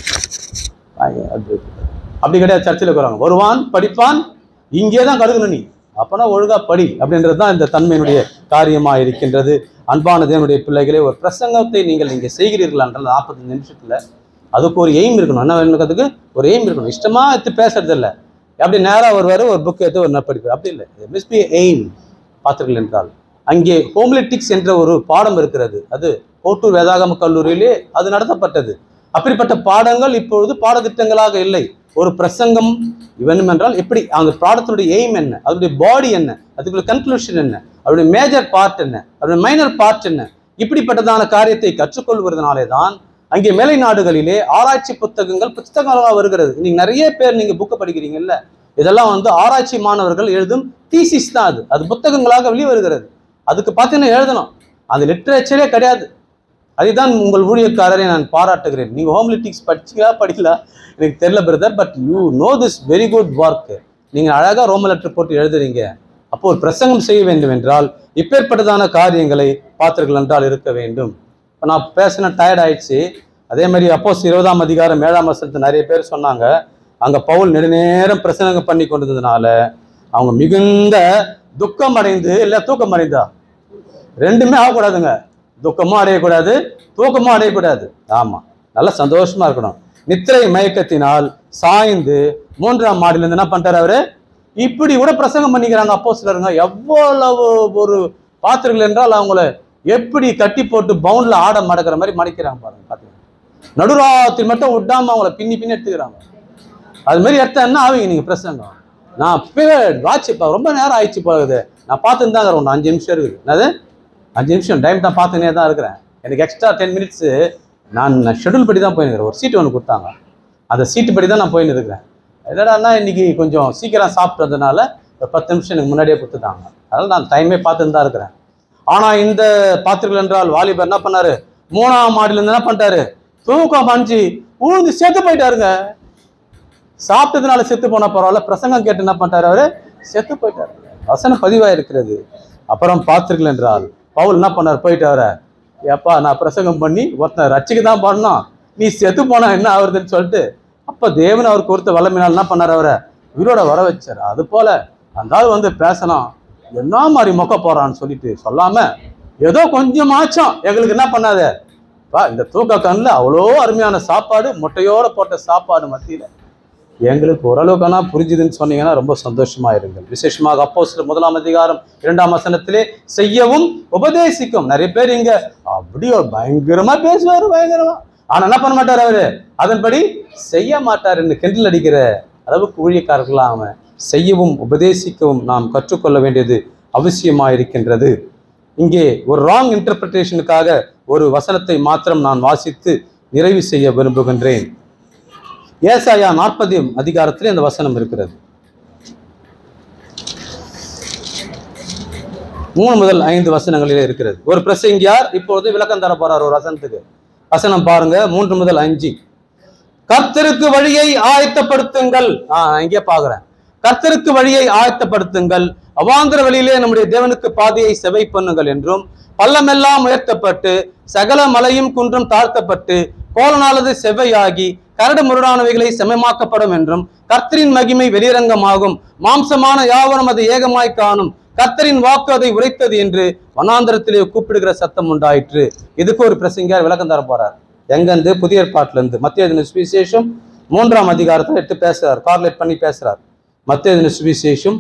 வாங்கி அது அப்படி கிடையாது சர்ச்சில் இருக்கிறாங்க வருவான் படிப்பான் இங்கே தான் கடுக்கணும் நீ அப்பனா ஒழுங்கா படி அப்படின்றது தான் இந்த தன்மையினுடைய காரியமா இருக்கின்றது அன்பான தேவனுடைய பிள்ளைகளே ஒரு பிரசங்கத்தை நீங்கள் இங்கே செய்கிறீர்கள் என்றால் நாற்பத்தஞ்சு நிமிஷத்துல அதுக்கு ஒரு எய்ம் இருக்கணும் என்ன வேணுங்கிறதுக்கு ஒரு எய்ம் இருக்கணும் இஷ்டமா எடுத்து பேசுறது இல்லை அப்படி நேரா வருவார் ஒரு புக் எடுத்து ஒரு படிப்பார் அப்படி இல்லை மிஸ் பி எய்ம் பார்த்தீர்கள் என்றால் அங்கே ஹோம்லிட்டிக்ஸ் என்ற ஒரு பாடம் இருக்கிறது அது கோட்டூர் வேதாகம கல்லூரியிலே அது நடத்தப்பட்டது அப்படிப்பட்ட பாடங்கள் இப்பொழுது பாடத்திட்டங்களாக இல்லை ஒரு பிரசங்கம் வேணும் என்றால் எப்படி அந்த பாடத்தினுடைய எய்ம் என்ன அதனுடைய பாடி என்ன அதுக்குள்ள கன்க்ளூஷன் என்ன அதனுடைய மேஜர் பார்ட் என்ன அதனுடைய மைனர் பார்ட் என்ன இப்படிப்பட்டதான காரியத்தை கற்றுக்கொள்வதனாலே தான் அங்கே மேலை நாடுகளிலே ஆராய்ச்சி புத்தகங்கள் புத்தகங்களாக வருகிறது நீங்க நிறைய பேர் நீங்க புக்கை படிக்கிறீங்கல்ல இதெல்லாம் வந்து ஆராய்ச்சி மாணவர்கள் எழுதும் தீசிஸ் தான் அது அது புத்தகங்களாக வெளிவருகிறது அதுக்கு பார்த்தீங்கன்னா எழுதணும் அது லிட்ரேச்சரே கிடையாது அதுதான் உங்கள் ஊழியக்காரரை நான் பாராட்டுகிறேன் நீங்க ஹோம்லிட்டிக்ஸ் படிச்சீங்களா படிக்கல எனக்கு தெரியல brother but you know this very good work நீங்க அழகா ரோம லெட்டர் போட்டு எழுதுறீங்க அப்போ ஒரு பிரசங்கம் செய்ய வேண்டும் என்றால் இப்பேற்பட்டதான காரியங்களை பார்த்தீர்கள் என்றால் இருக்க வேண்டும் இப்போ நான் பேசின டயர்ட் ஆயிடுச்சு அதே மாதிரி அப்போஸ் இருபதாம் அதிகாரம் ஏழாம் வருஷத்து நிறைய பேர் சொன்னாங்க அங்க பவுல் நெடுநேரம் பிரசங்கம் பண்ணி கொண்டதுனால அவங்க மிகுந்த துக்கம் அடைந்து இல்லை தூக்கம் அடைந்தா ரெண்டுமே ஆகக்கூடாதுங்க துக்கமும் அடையக்கூடாது தூக்கமும் அடையக்கூடாது ஆமா நல்லா சந்தோஷமா இருக்கணும் நித்திரை மயக்கத்தினால் சாய்ந்து மூன்றாம் மாடியில இருந்து என்ன பண்ணிட்டாரு அவரு இப்படி கூட பிரசங்கம் பண்ணிக்கிறாங்க அப்போ சிலருங்க எவ்வளவு ஒரு பாத்திரங்கள் என்றால் அவங்கள எப்படி கட்டி போட்டு பவுண்ட்ல ஆட மடக்கிற மாதிரி மடிக்கிறாங்க பாருங்க பாத்தீங்கன்னா நடுராத்திரி மட்டும் விடாம அவங்கள பின்னி பின்னி எடுத்துக்கிறாங்க அது மாதிரி எடுத்தா என்ன ஆவீங்க நீங்க பிரசங்கம் நான் அப்பவே வாட்ச் இப்போ ரொம்ப நேரம் ஆயிடுச்சு போகுது நான் பார்த்துன்னு தான் இருக்கிறேன் ஒன்று அஞ்சு நிமிஷம் இருக்குது என்னது அஞ்சு நிமிஷம் டைம் தான் பார்த்துனே தான் இருக்கிறேன் எனக்கு எக்ஸ்ட்ரா டென் மினிட்ஸு நான் ஷெட்யூல் படி தான் போயின்னு ஒரு சீட்டு ஒன்று கொடுத்தாங்க அந்த சீட்டு படி தான் நான் போயின்னு இருக்கிறேன் என்னடான்னா இன்னைக்கு கொஞ்சம் சீக்கிரம் சாப்பிட்டதுனால ஒரு பத்து நிமிஷம் எனக்கு முன்னாடியே கொடுத்துட்டாங்க அதனால நான் டைமே பார்த்துன்னு தான் இருக்கிறேன் ஆனால் இந்த பாத்திரங்கள் என்றால் வாலிபர் என்ன பண்ணாரு மூணாம் மாடியிலேருந்து என்ன பண்ணிட்டாரு தூக்கம் அஞ்சு ஊந்து செத்து போயிட்டாருங்க சாப்பிட்டதுனால செத்து போனா பரவாயில்ல பிரசங்கம் கேட்டு என்ன பண்ணிட்டாரு அவரு செத்து போயிட்டாரு வசனம் பதிவாக இருக்கிறது அப்புறம் பார்த்தீர்கள் என்றால் பவுல் என்ன பண்ணார் போயிட்டு அவரை ஏப்பா நான் பிரசங்கம் பண்ணி ஒருத்தன் ரட்சிக்க தான் பண்ணோம் நீ செத்து போனா என்ன ஆகுறதுன்னு சொல்லிட்டு அப்ப தேவன் அவர் கொடுத்த வல்லமையினால் என்ன பண்ணார் அவரை உயிரோட வர வச்சார் அது போல அந்த ஆள் வந்து பேசலாம் என்ன மாதிரி மொக்க போறான்னு சொல்லிட்டு சொல்லாம ஏதோ கொஞ்சமாச்சும் எங்களுக்கு என்ன பண்ணாத வா இந்த தூக்க கண்ணில் அவ்வளோ அருமையான சாப்பாடு முட்டையோட போட்ட சாப்பாடு மத்தியில எங்களுக்கு ஓரளவுக்கான புரிஞ்சுதுன்னு சொன்னீங்கன்னா ரொம்ப சந்தோஷமா இருங்கள் விசேஷமாக அப்போ முதலாம் அதிகாரம் இரண்டாம் வசனத்திலே செய்யவும் உபதேசிக்கும் நிறைய பேர் இங்க அப்படியே பயங்கரமா பேசுவாரு பயங்கரமா ஆனா என்ன பண்ண மாட்டார் அவரு அதன்படி செய்ய மாட்டார் என்று கிண்டல் அடிக்கிற அளவுக்கு ஊழியக்காரர்களாக அவன் செய்யவும் உபதேசிக்கவும் நாம் கற்றுக்கொள்ள வேண்டியது அவசியமா இருக்கின்றது இங்கே ஒரு ராங் இன்டர்பிரிட்டேஷனுக்காக ஒரு வசனத்தை மாத்திரம் நான் வாசித்து நிறைவு செய்ய விரும்புகின்றேன் ஏசாயா நாற்பது அதிகாரத்தில் இந்த வசனம் இருக்கிறது மூணு முதல் ஐந்து வசனங்களிலே இருக்கிறது ஒரு பிரசங்கியார் இப்பொழுது விளக்கம் தர போறார் ஒரு வசனத்துக்கு வசனம் பாருங்க மூன்று முதல் அஞ்சு கர்த்தருக்கு வழியை ஆயத்தப்படுத்துங்கள் ஆ நான் இங்கே பாக்குறேன் கர்த்தருக்கு வழியை ஆயத்தப்படுத்துங்கள் அவாந்திர வழியிலே நம்முடைய தேவனுக்கு பாதையை செவை பண்ணுங்கள் என்றும் பள்ளமெல்லாம் உயர்த்தப்பட்டு சகல மலையும் குன்றும் தாழ்த்தப்பட்டு கோலனானது செவ்வையாகி கரடு முரடானவைகளை செமமாக்கப்படும் என்றும் கர்த்தரின் மகிமை வெளிரங்கமாகும் மாம்சமான யாவரும் அதை ஏகமாய் காணும் கர்த்தரின் வாக்கு அதை உரைத்தது என்று வனாந்திரத்திலே கூப்பிடுகிற சத்தம் உண்டாயிற்று இதுக்கு ஒரு பிரசங்கியார் விளக்கம் தர போறார் எங்கிருந்து புதிய ஏற்பாட்டுல இருந்து மத்திய தின சுவிசேஷம் மூன்றாம் அதிகாரத்தை எடுத்து பேசுறார் கார்லேட் பண்ணி பேசுறார் மத்திய தின சுவிசேஷம்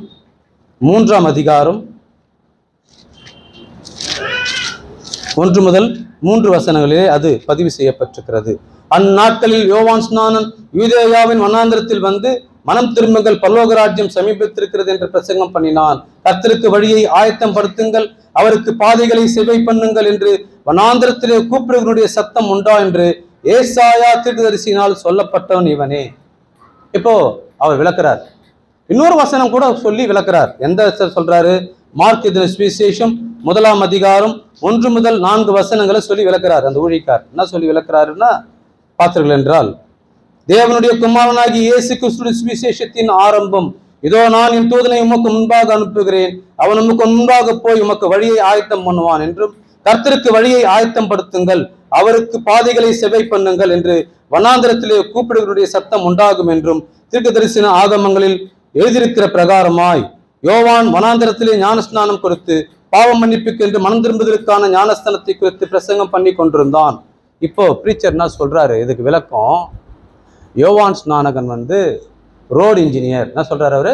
மூன்றாம் அதிகாரம் ஒன்று முதல் மூன்று வசனங்களிலே அது பதிவு செய்யப்பட்டிருக்கிறது அந்நாட்களில் யோவான் ஸ்நானன் யூதேயாவின் வனாந்திரத்தில் வந்து மனம் திரும்புங்கள் பரலோக ராஜ்யம் சமீபத்திருக்கிறது என்று பிரசங்கம் பண்ணினான் கர்த்தருக்கு வழியை ஆயத்தம் படுத்துங்கள் அவருக்கு பாதைகளை செவை பண்ணுங்கள் என்று வனாந்திரத்திலே கூப்பிடுவனுடைய சத்தம் உண்டா என்று ஏசாயா தீர்க்கதரிசியினால் சொல்லப்பட்டவன் இவனே இப்போ அவர் விளக்குறார் இன்னொரு வசனம் கூட சொல்லி விளக்குறார் எந்த வசனம் சொல்றாரு மார்க் இதன சுவிசேஷம் முதலாம் அதிகாரம் ஒன்று முதல் நான்கு வசனங்களை சொல்லி விளக்குறார் அந்த ஊழிக்கார் என்ன சொல்லி விளக்குறாருன்னா பார்த்தீர்கள் என்றால் தேவனுடைய குமாரனாகி இயேசு கிறிஸ்துவின் சுவிசேஷத்தின் ஆரம்பம் இதோ நான் என் தூதனை உமக்கு முன்பாக அனுப்புகிறேன் அவன் உமக்கு முன்பாக போய் உமக்கு வழியை ஆயத்தம் பண்ணுவான் என்றும் கர்த்தருக்கு வழியை ஆயத்தம் படுத்துங்கள் அவருக்கு பாதைகளை செவை பண்ணுங்கள் என்று வனாந்திரத்திலே கூப்பிடுகளுடைய சத்தம் உண்டாகும் என்றும் தீர்க்க தரிசன ஆகமங்களில் எழுதியிருக்கிற பிரகாரமாய் யோவான் வனாந்திரத்திலே ஞானஸ்நானம் கொடுத்து பாவ மன்னிப்புக்கு என்று மனம் திரும்புவதற்கான ஞானஸ்தானத்தை குறித்து பிரசங்கம் பண்ணி கொண்டிருந்தான் இப்போ பிரீச்சர் என்ன சொல்றாரு இதுக்கு விளக்கம் யோவான் ஸ்நானகன் வந்து ரோடு இன்ஜினியர் என்ன சொல்றாரு அவரு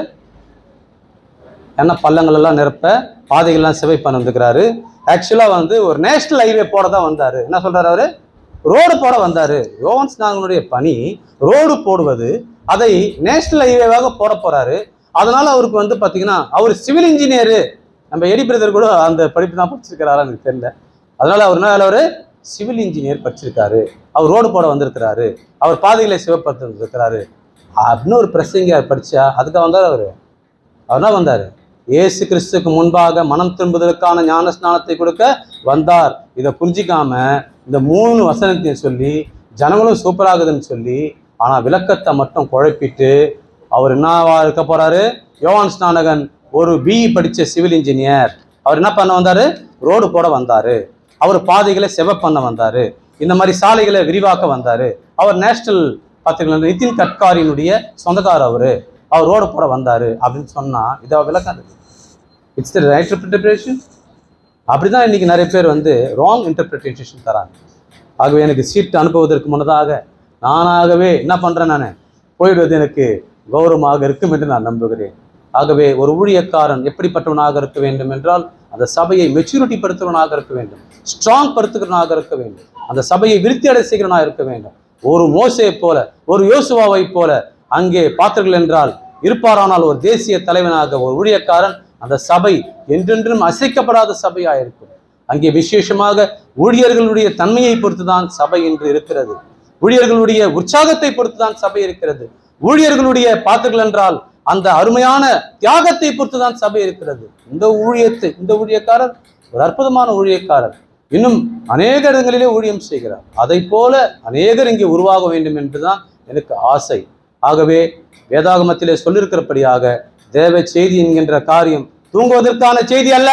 என்ன பள்ளங்கள் எல்லாம் நிரப்ப பாதைகள்லாம் சிவை பண்ண வந்துக்கிறாரு ஆக்சுவலாக வந்து ஒரு நேஷனல் ஹைவே போட தான் வந்தார் என்ன சொல்றாரு அவரு ரோடு போட வந்தார் யோவான் ஸ்நானகனுடைய பணி ரோடு போடுவது அதை நேஷனல் ஹைவேவாக போட போறாரு அதனால அவருக்கு வந்து பார்த்தீங்கன்னா அவர் சிவில் இன்ஜினியரு நம்ம எடி பிரதர் கூட அந்த படிப்பு தான் படிச்சிருக்கிறாரா எனக்கு தெரியல அதனால அவர் என்ன வேலை அவரு சிவில் இன்ஜினியர் படிச்சிருக்காரு அவர் ரோடு போட வந்திருக்கிறாரு அவர் பாதைகளை சிவப்படுத்த வந்திருக்கிறாரு அப்படின்னு ஒரு பிரசங்கியார் படிச்சா அதுக்காக வந்தார் அவர் அவர் என்ன வந்தார் இயேசு கிறிஸ்துக்கு முன்பாக மனம் திரும்புவதற்கான ஞான ஸ்நானத்தை கொடுக்க வந்தார் இதை புரிஞ்சிக்காம இந்த மூணு வசனத்தையும் சொல்லி ஜனங்களும் சூப்பராகுதுன்னு சொல்லி ஆனால் விளக்கத்தை மட்டும் குழப்பிட்டு அவர் என்னவா இருக்க போறாரு யோவான் ஸ்நானகன் ஒரு பிஇ படிச்ச சிவில் இன்ஜினியர் அவர் என்ன பண்ண வந்தாரு ரோடு போட வந்தாரு அவர் பாதைகளை செவ பண்ண வந்தாரு இந்த மாதிரி சாலைகளை விரிவாக்க வந்தாரு அவர் நேஷனல் பார்த்தீங்கன்னா நிதின் கட்காரியினுடைய சொந்தக்காரர் அவரு அவர் ரோடு போட வந்தாரு அப்படின்னு சொன்னா இதை விளக்காது இட்ஸ் த ரைட் இன்டர்பிரிட்டேஷன் அப்படிதான் இன்னைக்கு நிறைய பேர் வந்து ராங் இன்டர்பிரிட்டேஷன் தராங்க ஆகவே எனக்கு சீட் அனுப்புவதற்கு முன்னதாக நானாகவே என்ன பண்றேன் நான் போயிடுவது எனக்கு கௌரவமாக இருக்கும் என்று நான் நம்புகிறேன் ஆகவே ஒரு ஊழியக்காரன் எப்படிப்பட்டவனாக இருக்க வேண்டும் என்றால் அந்த சபையை மெச்சூரிட்டி படுத்துவனாக இருக்க வேண்டும் ஸ்ட்ராங் படுத்துகிறவனாக இருக்க வேண்டும் அந்த சபையை விருத்தி அடை செய்கிறவனாக இருக்க வேண்டும் ஒரு மோசையை போல ஒரு யோசுவாவை போல அங்கே பார்த்தீர்கள் என்றால் இருப்பாரானால் ஒரு தேசிய தலைவனாக ஒரு ஊழியக்காரன் அந்த சபை என்றென்றும் அசைக்கப்படாத சபையாக இருக்கும் அங்கே விசேஷமாக ஊழியர்களுடைய தன்மையை பொறுத்துதான் சபை என்று இருக்கிறது ஊழியர்களுடைய உற்சாகத்தை பொறுத்துதான் சபை இருக்கிறது ஊழியர்களுடைய பார்த்தீர்கள் என்றால் அந்த அருமையான தியாகத்தை பொறுத்துதான் சபை இருக்கிறது இந்த ஊழியத்தை இந்த ஊழியக்காரர் ஒரு அற்புதமான ஊழியக்காரர் இன்னும் அநேக இடங்களிலே ஊழியம் செய்கிறார் அதை போல அநேகர் இங்கே உருவாக வேண்டும் என்றுதான் எனக்கு ஆசை ஆகவே வேதாகமத்திலே சொல்லியிருக்கிறபடியாக தேவ செய்தி என்கின்ற காரியம் தூங்குவதற்கான செய்தி அல்ல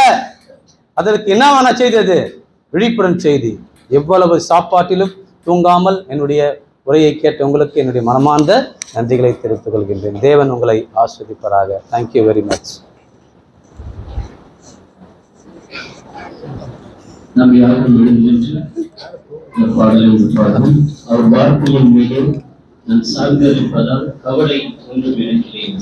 அதற்கு என்னவான செய்தி அது விழிப்புடன் செய்தி எவ்வளவு சாப்பாட்டிலும் தூங்காமல் என்னுடைய உரையை கேட்ட உங்களுக்கு என்னுடைய மனமார்ந்த நன்றிகளை தெரிவித்துக் கொள்கின்றேன் தேவன் உங்களை ஆஸ்வதிப்பராக தேங்க்யூ வெரி மச் நாம் யாரும் எழுந்திருந்து இந்த பாடலை பாடும் அவர் வார்த்தையின் மீது நான் சார்ந்திருப்பதால் கவலை ஒன்றும் இருக்கிறேன்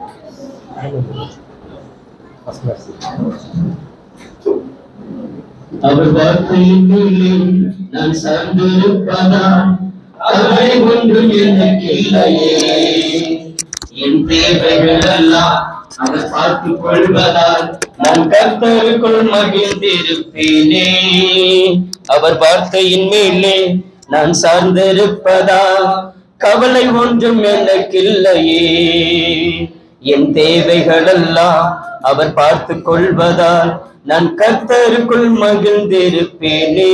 அவர் வார்த்தையின் மேலே நான் சார்ந்திருப்பதால் கவலை ஒன்றும் எனக்கு இல்லையே என் தேவைகள் எல்லாம் அவர் பார்த்துக் கொள்வதால் நான் கர்த்தருக்குள் மகிழ்ந்திருப்பேனே அவர் வார்த்தையின் மேலே நான் சார்ந்திருப்பதால் கவலை ஒன்றும் எனக்கில்லையே என் தேவைகளெல்லாம் அவர் பார்த்துக் கொள்வதால் நான் கர்த்தருக்குள் மகிழ்ந்திருப்பேனே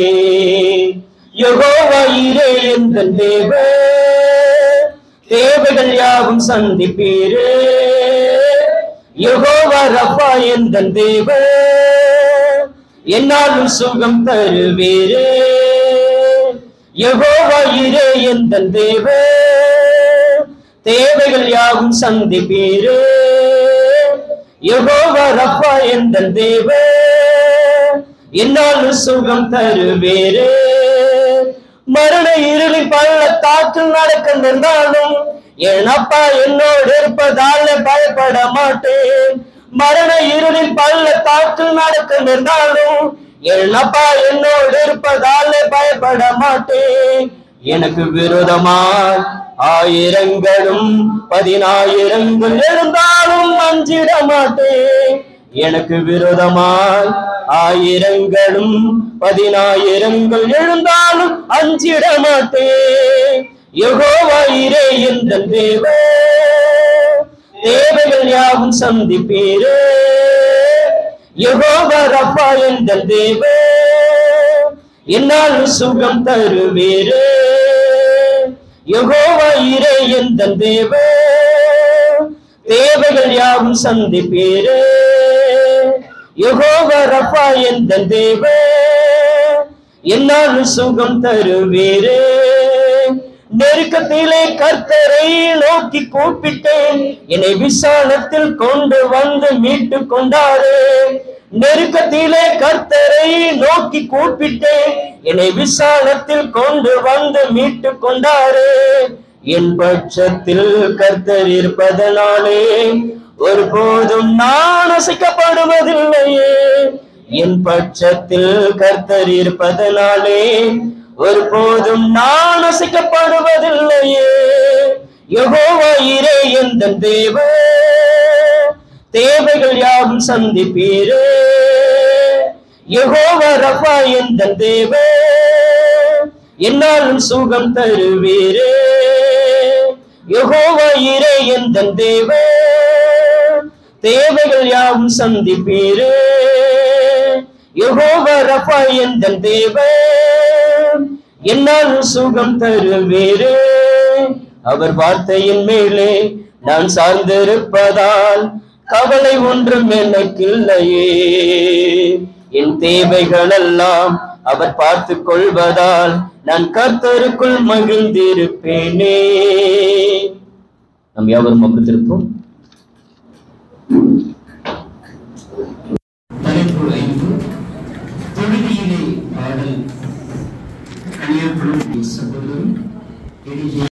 யெகோவாயிரே எந்த தேவ தேவைகள் யாவும் சந்திப்பீரே யெகோவா ரப்பா எந்த தேவ என்னாலும் சுகம் தருவீரே யெகோவாயிரே எந்த தேவ தேவைகள் யாவும் சந்திப்பீரே யெகோவா ரப்பா எந்த தேவ என்னாலும் சுகம் தருவேரே மரண இருளில் பள்ளத்தாக்கில் நடக்க நின்றாலும் என் அப்பா என்னோடு இருப்பதால பயப்பட மாட்டேன் மரண இருளில் பள்ளத்தாக்கில் நடக்க நின்றாலும் என் அப்பா என்னோடு இருப்பதாலே பயப்பட மாட்டேன் எனக்கு விரோதமாய் ஆயிரங்களும் பதினாயிரங்கள் இருந்தாலும் அஞ்சிட மாட்டேன் எனக்கு விரோதமாய் ஆயிரங்களும் பதினாயிரங்கள் எழுந்தாலும் அஞ்சிட மாட்டேன் யெகோவாயிரே என்ற தேவே தேவைகள் யாவும் சந்திப்பீரே யெகோவா ரப்பா என்ற தேவே என்னால் சுகம் தருவீரே யெகோவா இரே என்ற தேவே தேவைகள் யாவும் சந்திப்பீரே யெகோவா ரப்பா என்ற தேவே என்னால் சுகம் தருவீரே நெருக்கத்திலே கர்த்தரை நோக்கி கூப்பிட்டேன் என்னை விசாலத்தில் கொண்டு வந்து மீட்டு கொண்டாரே நெருக்கத்திலே கர்த்தரை நோக்கி கூப்பிட்டேன் என்னை விசாலத்தில் கொண்டு வந்து மீட்டு கொண்டாரே என் பட்சத்தில் கர்த்தர் இருப்பதனாலே ஒருபோதும் நான் அசைக்கப்படுவதில்லையே என் பட்சத்தில் கர்த்தர் இருப்பதனாலே ஒருபோதும் நான் அசைக்கப்படுவதில்லையே யெகோவா இரே எந்த தேவ தேவைகள் யாவும் சந்திப்பீரே யெகோவா ரஃபா எந்த தேவ என்னாலும் சுகம் தருவீரே யெகோவா இரே எந்த தேவ தேவைகள் யாவும் சந்திப்பீரே யெகோவா ரஃபா எந்த தேவ என்னாலும் சுகம் தருவீரே அவர் வார்த்தையின் மேலே நான் சார்ந்திருப்பதால் கவலை ஒன்றும் எனக்கில்லையே என் தேவைகள் எல்லாம் அவர் பார்த்து கொள்வதால் நான் கர்த்தருக்குள் மகிழ்ந்திருப்பேனே நம் யாவரும் அமர்ந்திருப்போம் தலைப்பு ஐந்து தொழுகையிலே பாடல் கன்னியாகுமரி சகோதரன்